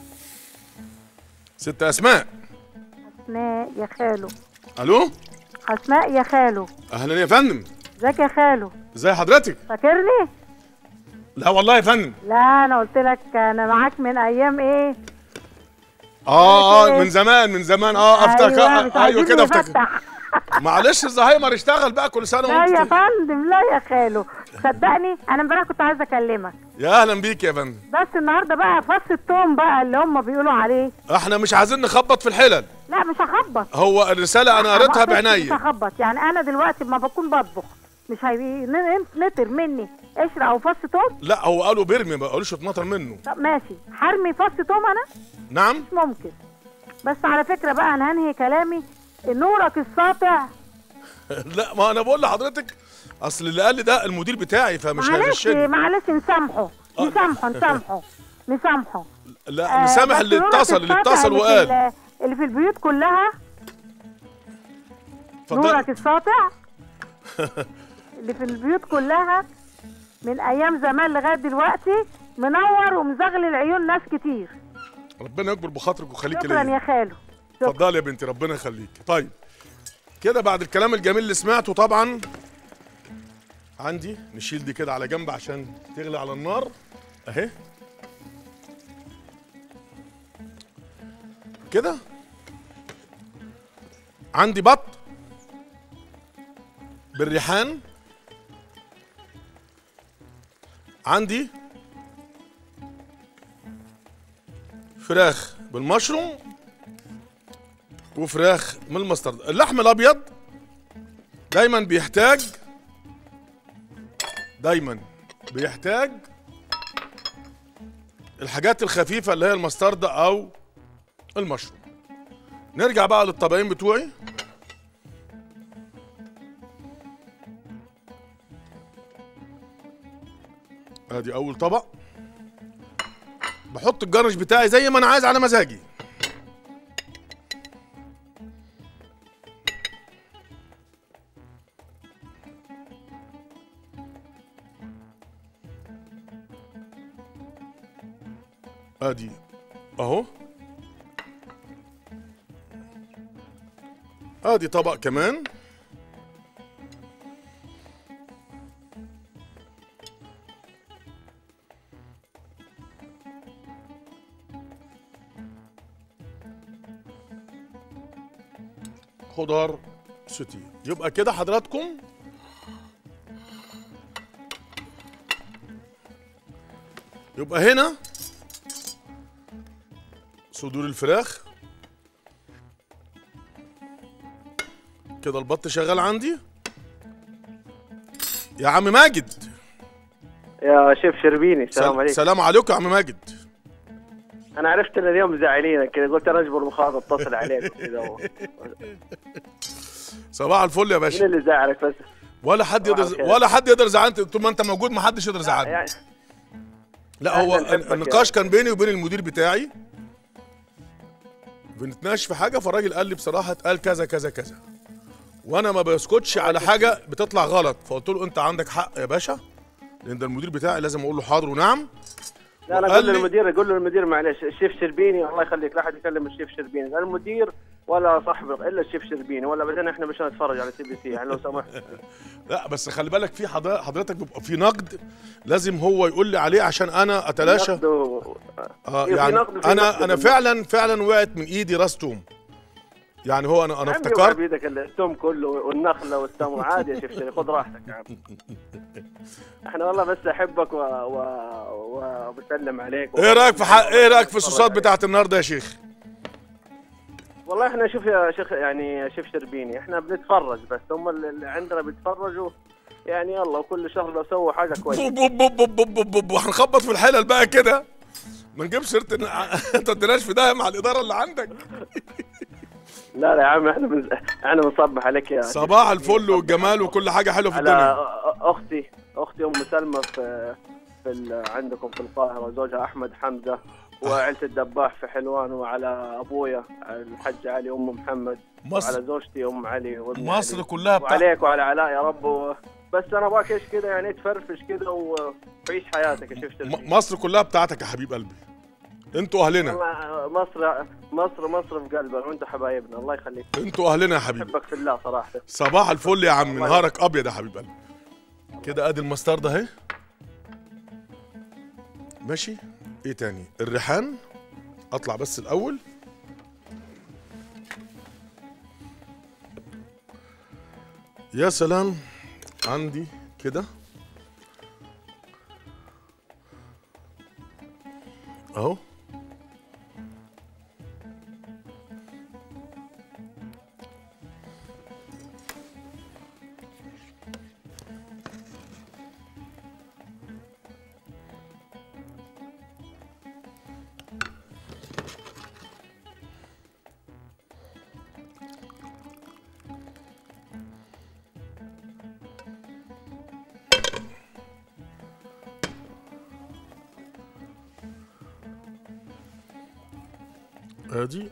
ست اسماء اسماء يا خالو الو اسماء يا خالو اهلا يا فندم ازيك يا خالو ازي حضرتك فاكرني لا والله يا فندم لا انا قلت لك انا معاك من ايام ايه اه اه إيه؟ من زمان من زمان اه افتكر ايوه مش ايوه عايزين كده افتكر نفتح. معلش الزهايمر اشتغل بقى كل سنه لا يا وانت فندم لا يا خالو صدقني انا امبارح كنت عايزه اكلمك يا اهلا بيك يا فندم بس النهارده بقى فص التوم بقى اللي هم بيقولوا عليه احنا مش عايزين نخبط في الحلل لا مش هخبط هو الرساله انا قريتها ما أقصدش مش بعينيا هخبط يعني انا دلوقتي لما بكون بطبخ مش هينطر مني قشر او فص توم لا هو قالوا بيرمي ما قالوش اتنطر منه طب ماشي حرمي فص توم انا نعم مش ممكن بس على فكره بقى انا هنهي كلامي نورك الساطع لا ما انا بقول لحضرتك اصل اللي قال لي ده المدير بتاعي فمش معلش هيغشني معلش نسامحه آه. نسامحه نسامحه نسامحه لا نسامح بس اللي نورك اتصل اللي الساطع اتصل اللي في وقال ال- اللي في البيوت كلها نورك اتفضل الساطع اللي في البيوت كلها من ايام زمان لغايه دلوقتي منور ومزغلل عيون ناس كتير ربنا يكبر بخاطرك ويخليك شكرا ليا يا خالو شكرا. اتفضل يا بنتي ربنا يخليك طيب كده بعد الكلام الجميل اللي سمعته طبعا عندي نشيل دي كده على جنب عشان تغلي على النار اهي كده عندي بط بالريحان عندي فراخ بالمشروم وفراخ من المسترد اللحم الابيض دايما بيحتاج دايما بيحتاج الحاجات الخفيفه اللي هي المسترد او المشروم نرجع بقى للطبقين بتوعي ادي اول طبق بحط الجرش بتاعي زي ما انا عايز على مزاجي ادي اهو ادي طبق كمان خضار سوتي يبقى كده حضراتكم يبقى هنا صدور الفراخ كده البط شغال عندي يا عم ماجد يا شيف شربيني السلام سل- عليكم سلام عليكم يا عم ماجد انا عرفت ان اليوم زعلينك كذا قلت انا اجبر مخاض اتصل عليك كذا و- صباح الفل يا مين باشا اللي زعلك بس ولا حد صباح يقدر الخير. ولا حد يقدر يزعلني طول ما انت موجود ما حدش يقدر يزعلني يعني لا هو أهلاً بك يا النقاش كان بيني وبين المدير بتاعي بنتناقش في حاجه فالراجل قال لي بصراحه اتقال كذا كذا كذا وانا ما بسكتش على حاجه بتطلع غلط فقلت له انت عندك حق يا باشا لان ده المدير بتاعي لازم اقول له حاضر ونعم لا انا وقال اقول لي- للمدير اقول للمدير معلش الشيف شربيني الله يخليك لا احد يكلم الشيف شربيني لا المدير ولا صاحب الا الشيف شربيني ولا بعدين احنا مش نتفرج على سي بي سي يعني لو سمحت لا بس خلي بالك في حضر- حضرتك بيبقى في نقد لازم هو يقول لي عليه عشان انا اتلاشى نقد و- اه في يعني نقد وفي انا نقد انا بالنقد. فعلا فعلا وقعت من ايدي راس توم يعني هو انا انا عمي افتكرت وقع بيدك التوم كله والنخله والتمر عادي يا شيف شربيني خذ راحتك يا عم احنا والله بس احبك و... و... وبسلم عليك ايه رايك في حق ايه رايك في الصوصات بتاعت النهارده يا شيخ والله احنا شوف يا شيخ يعني يا شيف شربيني احنا بنتفرج بس هم اللي عندنا بيتفرجوا يعني يلا وكل شهر لو سووا حاجه كويسه بوب بوب بوب بوب بوب بوب وهنخبط في الحلل بقى كده ما نجيب سيره إن- ما تديناش في ده مع الاداره اللي عندك لا لا يا عم احنا بنز... احنا بنصبح عليك يا صباح الفل والجمال وكل حاجه حلوه في على الدنيا أ- اختي اختي ام سلمى في في ال... عندكم في القاهره زوجها احمد حمزه وعيله الدباح في حلوان وعلى ابويا الحج علي ام محمد مصر وعلى زوجتي ام علي وابن مصر علي. كلها بتاع وعليك وعلى علاء يا رب و... بس انا ابغاك ايش كذا يعني تفرفش كذا و- وعيش حياتك يا شيف م- مصر كلها بتاعتك يا حبيب قلبي انتوا اهلنا والله مصر مصر مصر في قلبنا وانت حبايبنا الله يخليك انتوا اهلنا يا حبيبي احبك في الله صراحه صباح الفل يا عم الله نهارك ابيض يا حبيب قلبي كده ادي المسترد اهي ماشي ايه تاني الريحان اطلع بس الاول يا سلام عندي كده اهو ادي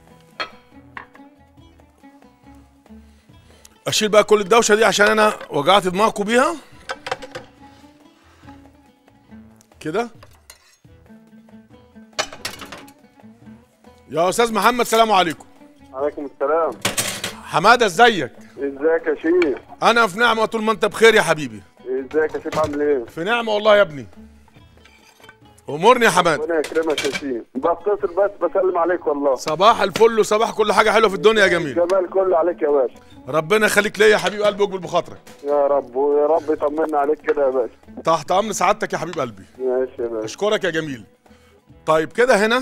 اشيل بقى كل الدوشه دي عشان انا وجعت دماغكم بيها كده يا استاذ محمد سلام عليكم عليكم السلام حماده ازيك ازيك يا شيخ انا في نعمه طول ما انت بخير يا حبيبي ازيك يا شيخ عامل ايه في نعمه والله يا ابني امورني يا حماده ربنا يكرمك يا شيخ بتصل بس بسلم عليك والله صباح الفل وصباح كل حاجه حلوه في الدنيا يا جميل جمال كله عليك يا باشا ربنا يخليك ليا يا حبيب قلبي واقبل بخاطرك يا رب ويا رب يطمنا عليك كده يا باشا تحت امر سعادتك يا حبيب قلبي ماشي يا باشا اشكرك يا جميل طيب كده هنا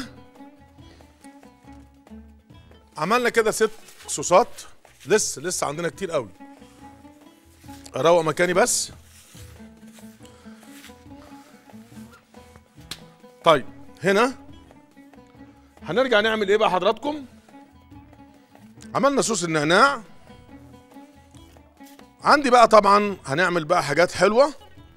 عملنا كده ست صوصات لسه لسه عندنا كتير قوي اروق مكاني بس طيب هنا هنرجع نعمل ايه بقى حضراتكم عملنا صوص النعناع عندي بقى طبعا هنعمل بقى حاجات حلوه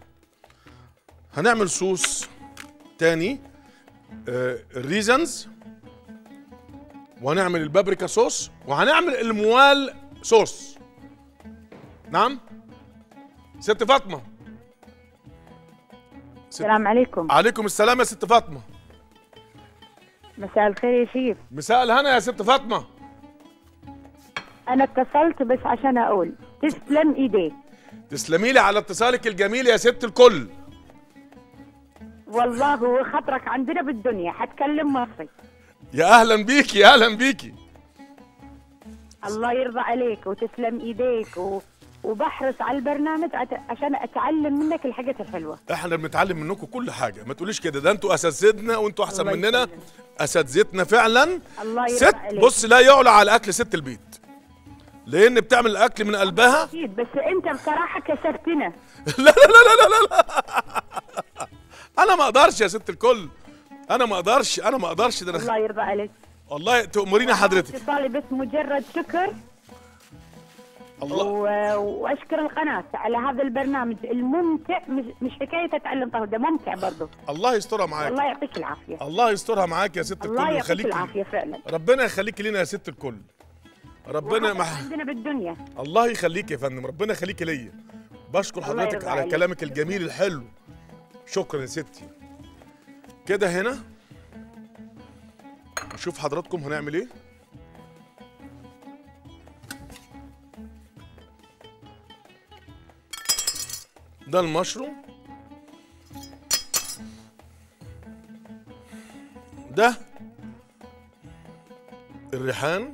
هنعمل صوص تاني آه، الريزنز وهنعمل البابريكا صوص وهنعمل الموال صوص نعم ست فاطمه السلام عليكم عليكم السلام يا ست فاطمه مساء الخير يا شيف مساء الهنا يا ست فاطمه انا اتصلت بس عشان اقول تسلم ايديك تسلمي لي على اتصالك الجميل يا ست الكل والله وخطرك عندنا بالدنيا حتكلم مصري يا اهلا بيكي يا اهلا بيكي الله يرضى عليك وتسلم ايديك و... وبحرص على البرنامج عت- عشان اتعلم منك الحاجات الحلوه احنا بنتعلم منكم كل حاجه ما تقوليش كده ده انتوا اساتذتنا وانتوا احسن الله مننا اساتذتنا فعلا الله يرضى ست عليك بص لا يعلى على اكل ست البيت لان بتعمل الاكل من قلبها اكيد بس انت بصراحه كسبتنا لا لا لا لا لا لا انا ما اقدرش يا ست الكل انا ما اقدرش انا ما اقدرش ده الله انا يرضى عليك والله تأمريني حضرتك اتصالي بس مجرد شكر الله و... واشكر القناه على هذا البرنامج الممتع مش, مش حكايه اتعلم طهو ده ممتع برضه الله يسترها معاك الله يعطيك العافيه الله يسترها معاك يا ست الله الكل يعطيك ويخليك العافيه فعلا ربنا يخليك لينا يا ست الكل ربنا وهذا مح... عندنا بالدنيا الله يخليك يا فندم ربنا يخليك ليا بشكر الله حضرتك يرضى على عليك. كلامك الجميل الحلو شكرا يا ستي كده هنا نشوف حضراتكم هنعمل ايه ده المشروم ده الريحان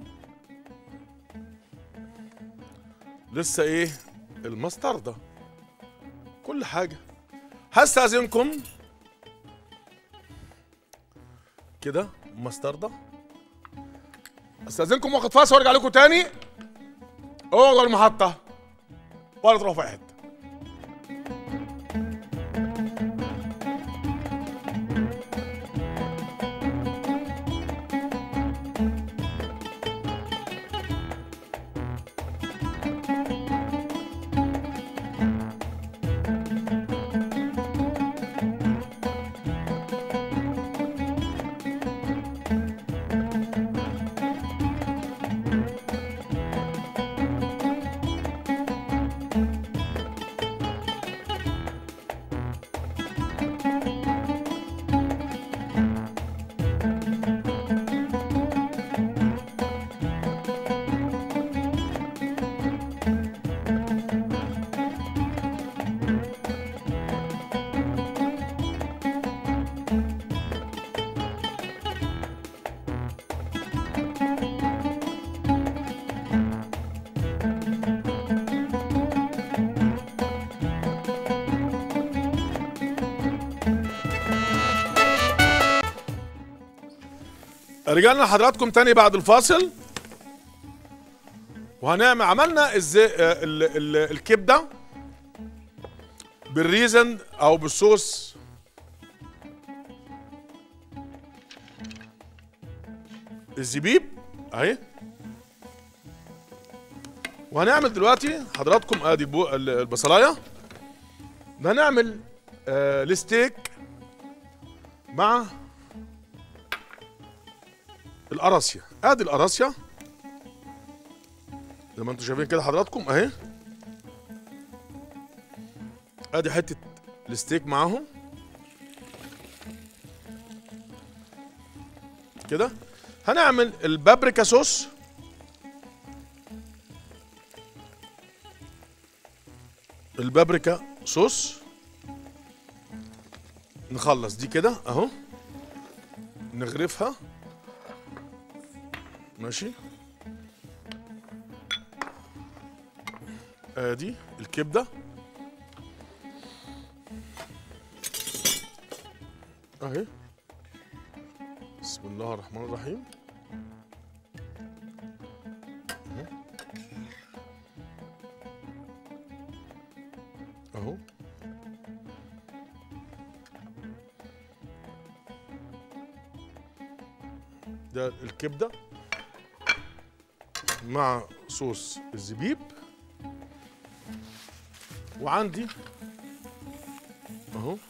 لسه ايه المستردة كل حاجة هستأذنكم كده مستردة استأذنكم واخد فاصل وارجع لكم تاني اوعوا المحطة ولا تروحوا في أي حتة رجعنا لحضراتكم تاني بعد الفاصل وهنعمل عملنا ازاي آه، ال- ال- الكبده بالريزن او بالصوص الزبيب اهي وهنعمل دلوقتي حضراتكم ادي بو ال- البصلايه ده هنعمل آه الستيك مع القراصية ادي القراصية زي ما انتم شايفين كده حضراتكم اهي ادي حتة الستيك معاهم كده هنعمل البابريكا صوص البابريكا صوص نخلص دي كده اهو نغرفها ماشي ادي الكبده اهي بسم الله الرحمن الرحيم أهو. اهو ده الكبده مع صوص الزبيب وعندي اهو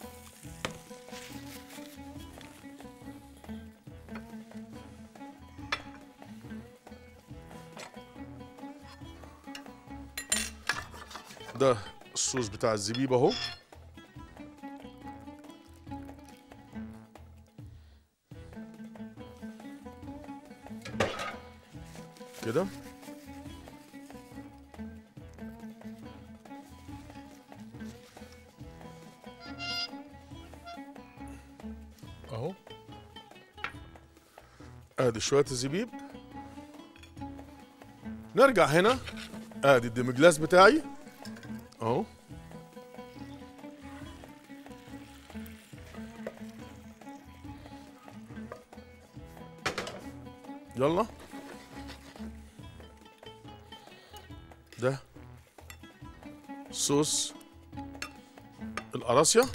ده الصوص بتاع الزبيب اهو كده اهو ادي شويه الزبيب نرجع هنا ادي الديمجلاس بتاعي اهو يلا ده صوص القراصية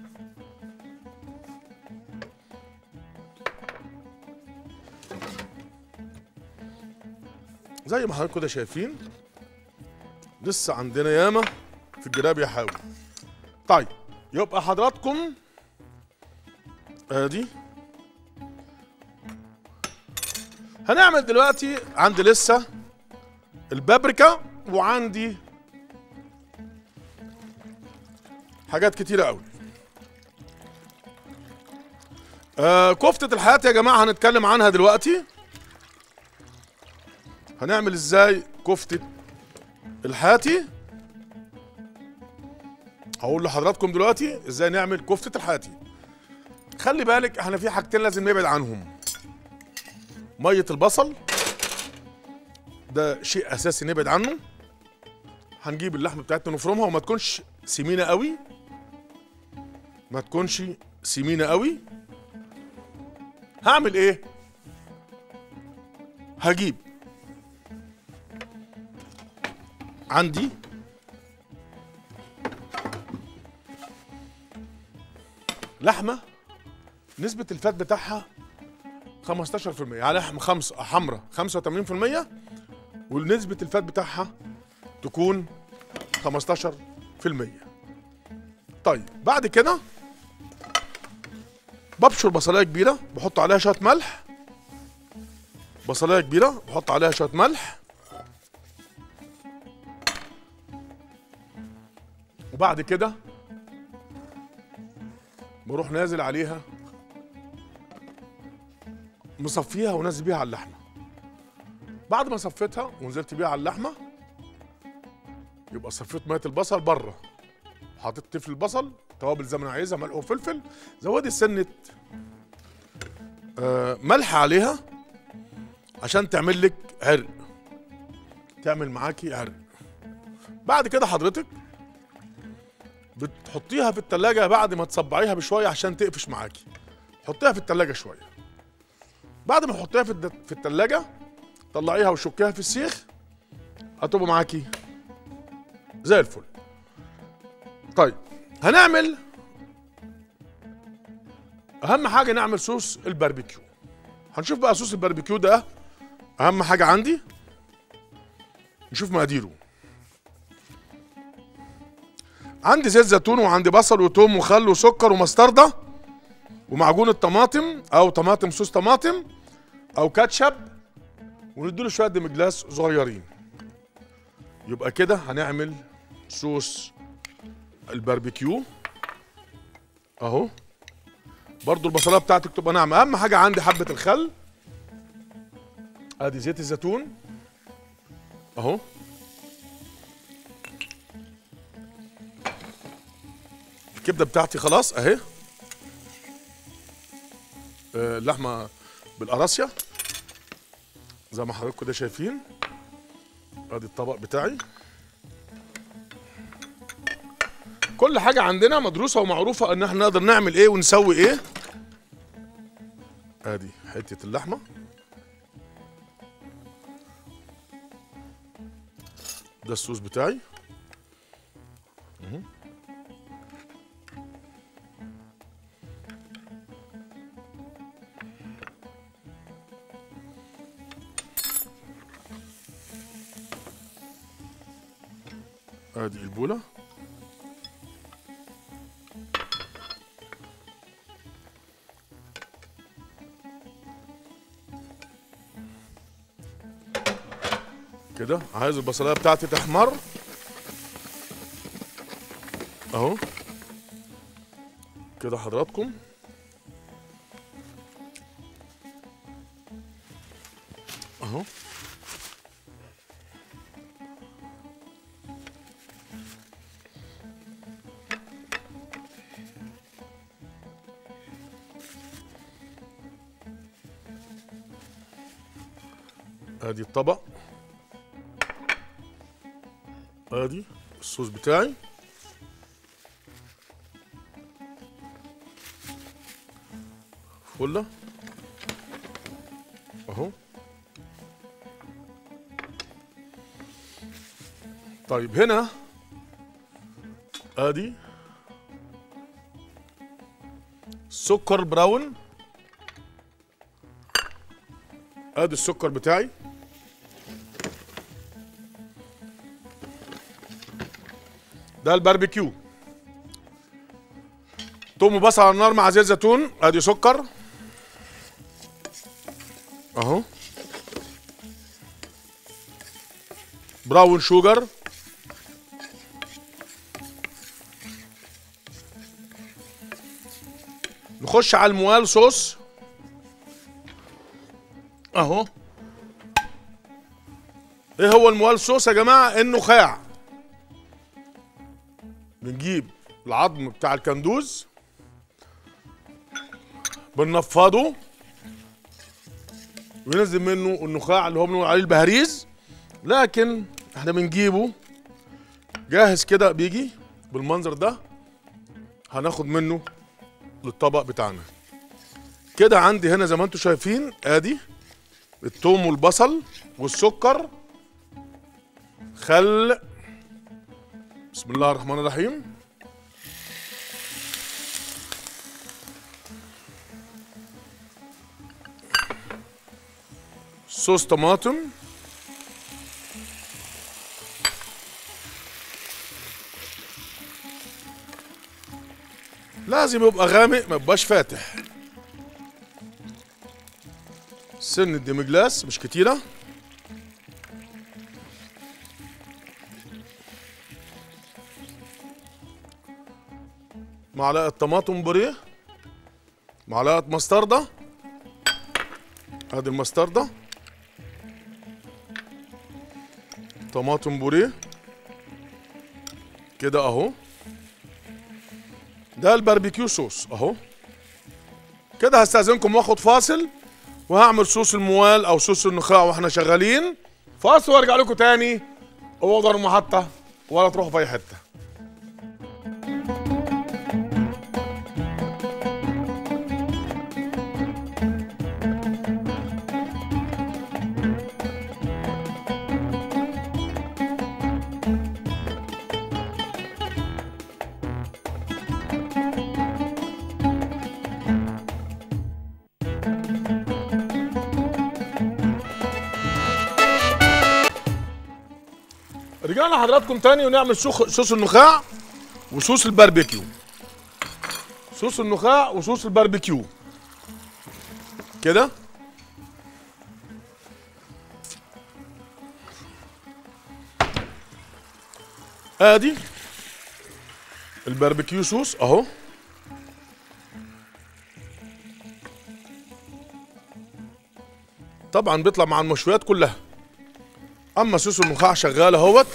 زي ما حضراتكم كده شايفين لسه عندنا ياما في الجراب يا حاوي طيب يبقى حضراتكم ادي هنعمل دلوقتي عندي لسه البابريكا وعندي حاجات كتيرة قوي آه كفتة الحياة يا جماعة هنتكلم عنها دلوقتي هنعمل ازاي كفتة الحياتي هقول لحضراتكم دلوقتي ازاي نعمل كفتة الحياتي خلي بالك احنا في حاجتين لازم نبعد عنهم مية البصل ده شيء اساسي نبعد عنه هنجيب اللحمه بتاعتنا نفرمها وما تكونش سمينه قوي ما تكونش سمينه قوي هعمل ايه هجيب عندي لحمه نسبه الفات بتاعها 15% يعني لحمه خمسه حمراء 85% ونسبة الفات بتاعها تكون 15% طيب بعد كده ببشر بصلايه كبيرة بحط عليها شوية ملح بصلايه كبيرة بحط عليها شوية ملح وبعد كده بروح نازل عليها مصفيها ونازل بيها على اللحمه بعد ما صفيتها ونزلت بيها على اللحمه يبقى صفيت ميه البصل بره حطيت تفل البصل توابل زي ما انا عايزها ملح وفلفل زودي سنه آه ملح عليها عشان تعمل لك عرق تعمل معاكي عرق بعد كده حضرتك بتحطيها في التلاجة بعد ما تصبعيها بشوية عشان تقفش معاكي حطيها في التلاجة شوية بعد ما تحطيها في الد- في التلاجة طلعيها وشكيها في السيخ هتبقى معاكي زي الفل طيب هنعمل اهم حاجه نعمل صوص الباربيكيو هنشوف بقى صوص الباربيكيو ده اهم حاجه عندي نشوف مقاديره عندي زيت زيتون وعندي بصل وتوم وخل وسكر ومستردة ومعجون الطماطم او طماطم صوص طماطم او كاتشب ونديله شويه دمجلاس صغيرين يبقى كده هنعمل صوص الباربيكيو اهو برضو البصلايه بتاعتك تبقى ناعمه اهم حاجه عندي حبه الخل ادي زيت الزيتون اهو الكبده بتاعتي خلاص اهي آه، اللحمه بالقراصيه زي ما حضراتكم كده شايفين ادي الطبق بتاعي كل حاجه عندنا مدروسه ومعروفه ان احنا نقدر نعمل ايه ونسوي ايه ادي حته اللحمه ده الصوص بتاعي مهم. ادي البوله كده عايز البصلايه بتاعتي تحمر اهو كده حضراتكم اهو ادي الطبق ادي الصوص بتاعي فله اهو طيب هنا ادي سكر براون ادي السكر بتاعي ده الباربيكيو توم وبصل على النار مع زيت زيتون ادي سكر اهو براون شوجر نخش على الموال صوص اهو ايه هو الموال صوص يا جماعه النخاع بنجيب العظم بتاع الكندوز بنفضه وينزل منه النخاع اللي هو بنقول عليه البهاريز لكن احنا بنجيبه جاهز كده بيجي بالمنظر ده هناخد منه للطبق بتاعنا كده عندي هنا زي ما انتم شايفين ادي الثوم والبصل والسكر خل بسم الله الرحمن الرحيم صوص طماطم لازم يبقى غامق ما يبقاش فاتح سن الديمجلاس مش كتيره معلقه طماطم بوريه معلقه مستردة ادي المستردة طماطم بوريه كده اهو ده الباربيكيو صوص اهو كده هستأذنكم واخد فاصل وهعمل صوص الموال او صوص النخاع واحنا شغالين فاصل وارجع لكم تاني اوضه المحطه ولا تروحوا في اي حته رجعنا حضراتكم تاني ونعمل شوخ- صوص النخاع وصوص الباربيكيو صوص النخاع وصوص الباربيكيو كده ادي الباربيكيو صوص اهو طبعا بيطلع مع المشويات كلها اما صوص النخاع شغال اهوت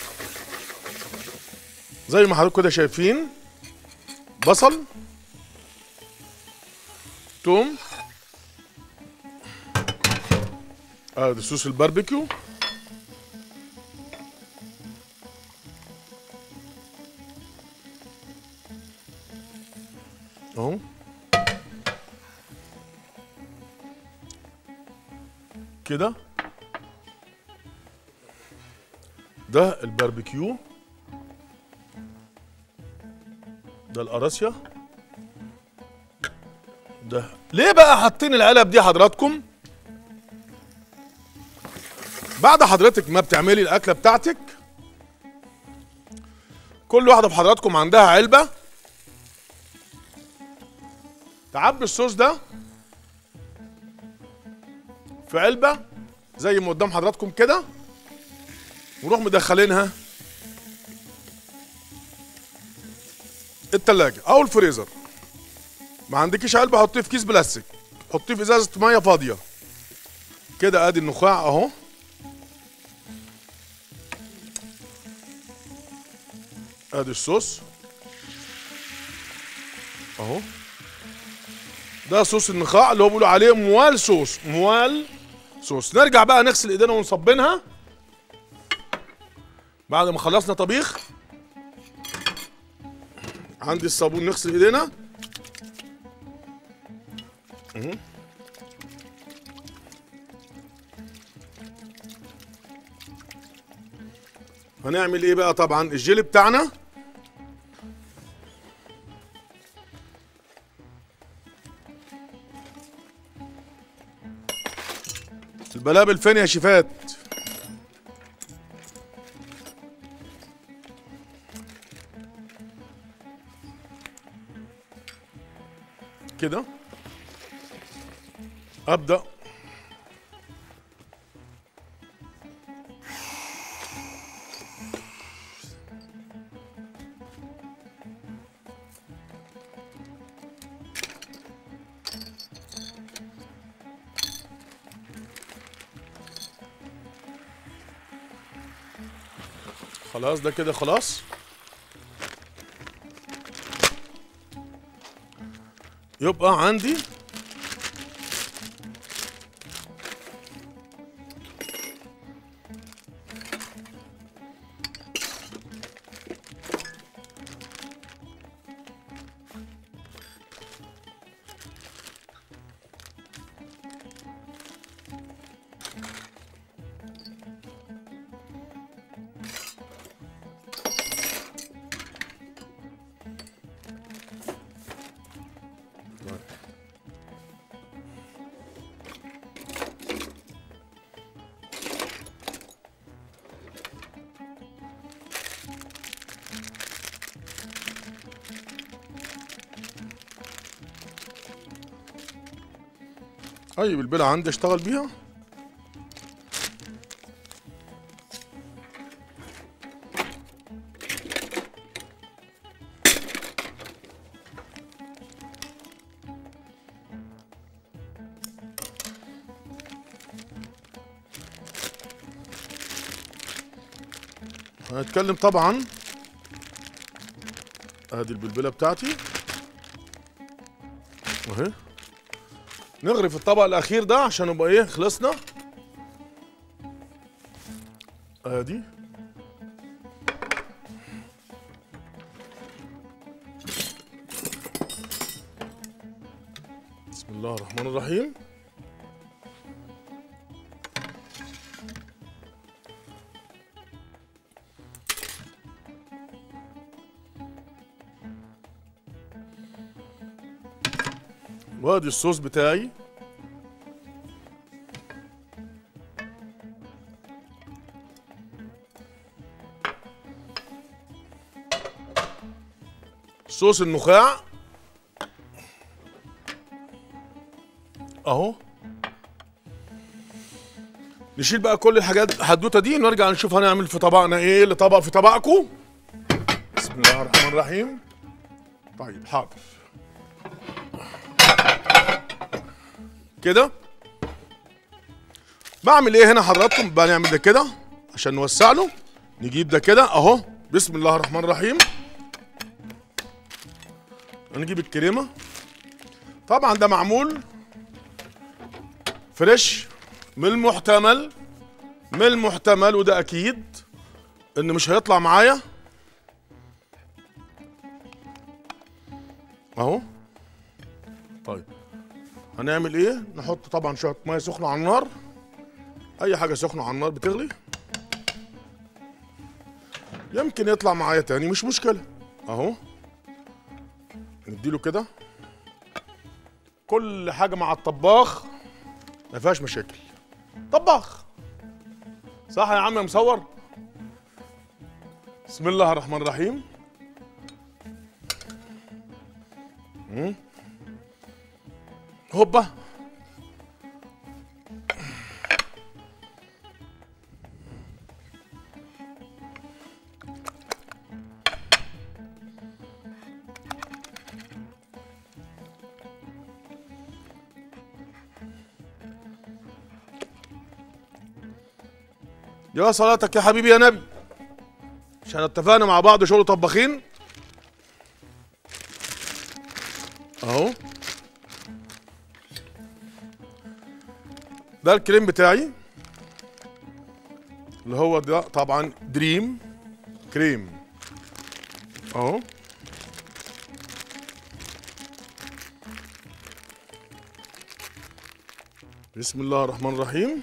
زي ما حضراتكم كده شايفين بصل توم ادي صوص الباربيكيو اهو كده ده الباربيكيو ده القراصية ده ليه بقى حاطين العلب دي حضراتكم بعد حضرتك ما بتعملي الاكله بتاعتك كل واحده في حضراتكم عندها علبه تعبي الصوص ده في علبه زي ما قدام حضراتكم كده ونروح مدخلينها التلاجة او الفريزر ما عندكيش علبه حطيه في كيس بلاستيك حطيه في ازازه ميه فاضيه كده ادي النخاع اهو ادي الصوص اهو ده صوص النخاع اللي هو بيقولوا عليه موال صوص موال صوص نرجع بقى نغسل ايدينا ونصبنها بعد ما خلصنا طبيخ عندي الصابون نغسل ايدينا اهو. هنعمل ايه بقى طبعا الجيلي بتاعنا البلابل فين يا شيفات كده ابدا خلاص ده كده خلاص يبقى عندي طيب البلع عندي اشتغل بيها هنتكلم طبعا ادي البلبله بتاعتي اهي نغرف الطبق الاخير ده عشان يبقى ايه خلصنا ادي بسم الله الرحمن الرحيم وادي الصوص بتاعي صوص النخاع اهو نشيل بقى كل الحاجات الحدوته دي ونرجع نشوف هنعمل في طبقنا ايه اللي طبق في طبقكم بسم الله الرحمن الرحيم طيب حاضر كده بعمل ايه هنا حضراتكم بقى نعمل ده كده عشان نوسع له نجيب ده كده اهو بسم الله الرحمن الرحيم نجيب الكريمه طبعا ده معمول فريش من المحتمل من المحتمل وده اكيد ان مش هيطلع معايا اهو طيب هنعمل ايه نحط طبعا شويه ميه سخنه على النار اي حاجه سخنه على النار بتغلي يمكن يطلع معايا تاني مش مشكله اهو نديله كده كل حاجه مع الطباخ ما فيهاش مشاكل طباخ صح يا عم يا مصور بسم الله الرحمن الرحيم مم. هوبا يا صلاتك يا حبيبي يا نبي عشان اتفقنا مع بعض شغل طباخين اهو ده الكريم بتاعي اللي هو ده طبعا دريم كريم اهو بسم الله الرحمن الرحيم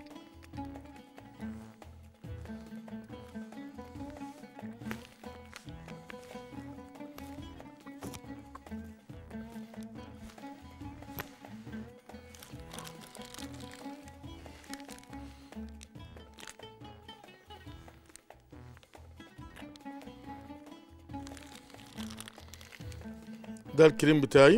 ده الكريم بتاعي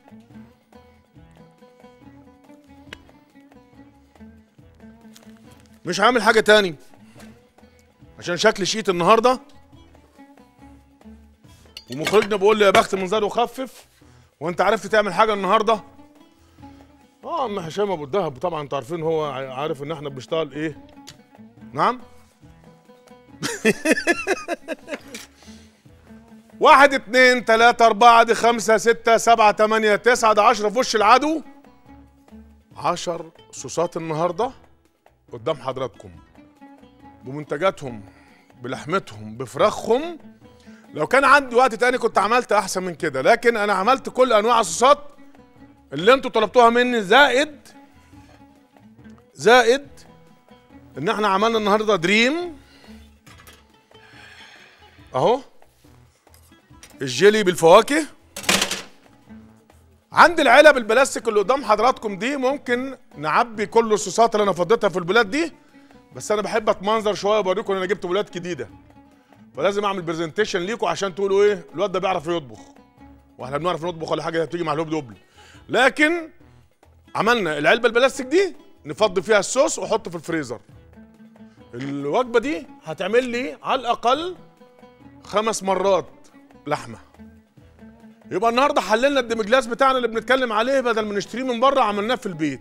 مش عامل حاجة تاني عشان شكل شيت النهاردة ومخرجنا بيقول لي يا بخت من زاد وخفف وانت عرفت تعمل حاجة النهاردة اه عم هشام ابو الدهب طبعا انتوا عارفين هو عارف ان احنا بنشتغل ايه نعم واحد اتنين تلاتة أربعة دي خمسة ستة سبعة تمانية تسعة ده عشرة في وش العدو عشر صوصات النهاردة قدام حضراتكم بمنتجاتهم بلحمتهم بفراخهم لو كان عندي وقت تاني كنت عملت أحسن من كده لكن أنا عملت كل أنواع الصوصات اللي انتوا طلبتوها مني زائد زائد ان احنا عملنا النهارده دريم اهو الجيلي بالفواكه عند العلب البلاستيك اللي قدام حضراتكم دي ممكن نعبي كل الصوصات اللي انا فضيتها في البلاد دي بس انا بحب اتمنظر شويه وبوريكم ان انا جبت بلاد جديده فلازم اعمل برزنتيشن ليكم عشان تقولوا ايه الواد ده بيعرف يطبخ واحنا بنعرف نطبخ ولا حاجه بتيجي مع الهوب دوبل لكن عملنا العلبه البلاستيك دي نفضي فيها الصوص واحطه في الفريزر الوجبه دي هتعمل لي على الاقل خمس مرات لحمه يبقى النهارده حللنا الديمجلاس بتاعنا اللي بنتكلم عليه بدل ما نشتريه من بره عملناه في البيت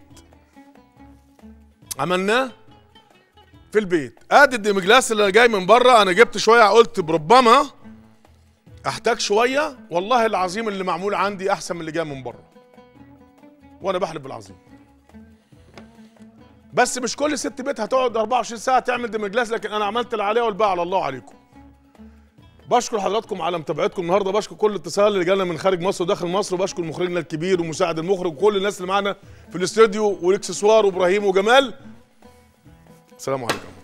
عملناه في البيت ادي الديمجلاس اللي جاي من بره انا جبت شويه قلت بربما احتاج شويه والله العظيم اللي معمول عندي احسن من اللي جاي من بره وانا بحلف بالعظيم بس مش كل ست بيت هتقعد 24 ساعه تعمل ديمجلاس لكن انا عملت اللي عليها والباقي على الله عليكم بشكر حضراتكم على متابعتكم النهارده بشكر كل اتصال اللي جالنا من خارج مصر وداخل مصر وبشكر مخرجنا الكبير ومساعد المخرج وكل الناس اللي معانا في الاستوديو والاكسسوار وابراهيم وجمال السلام عليكم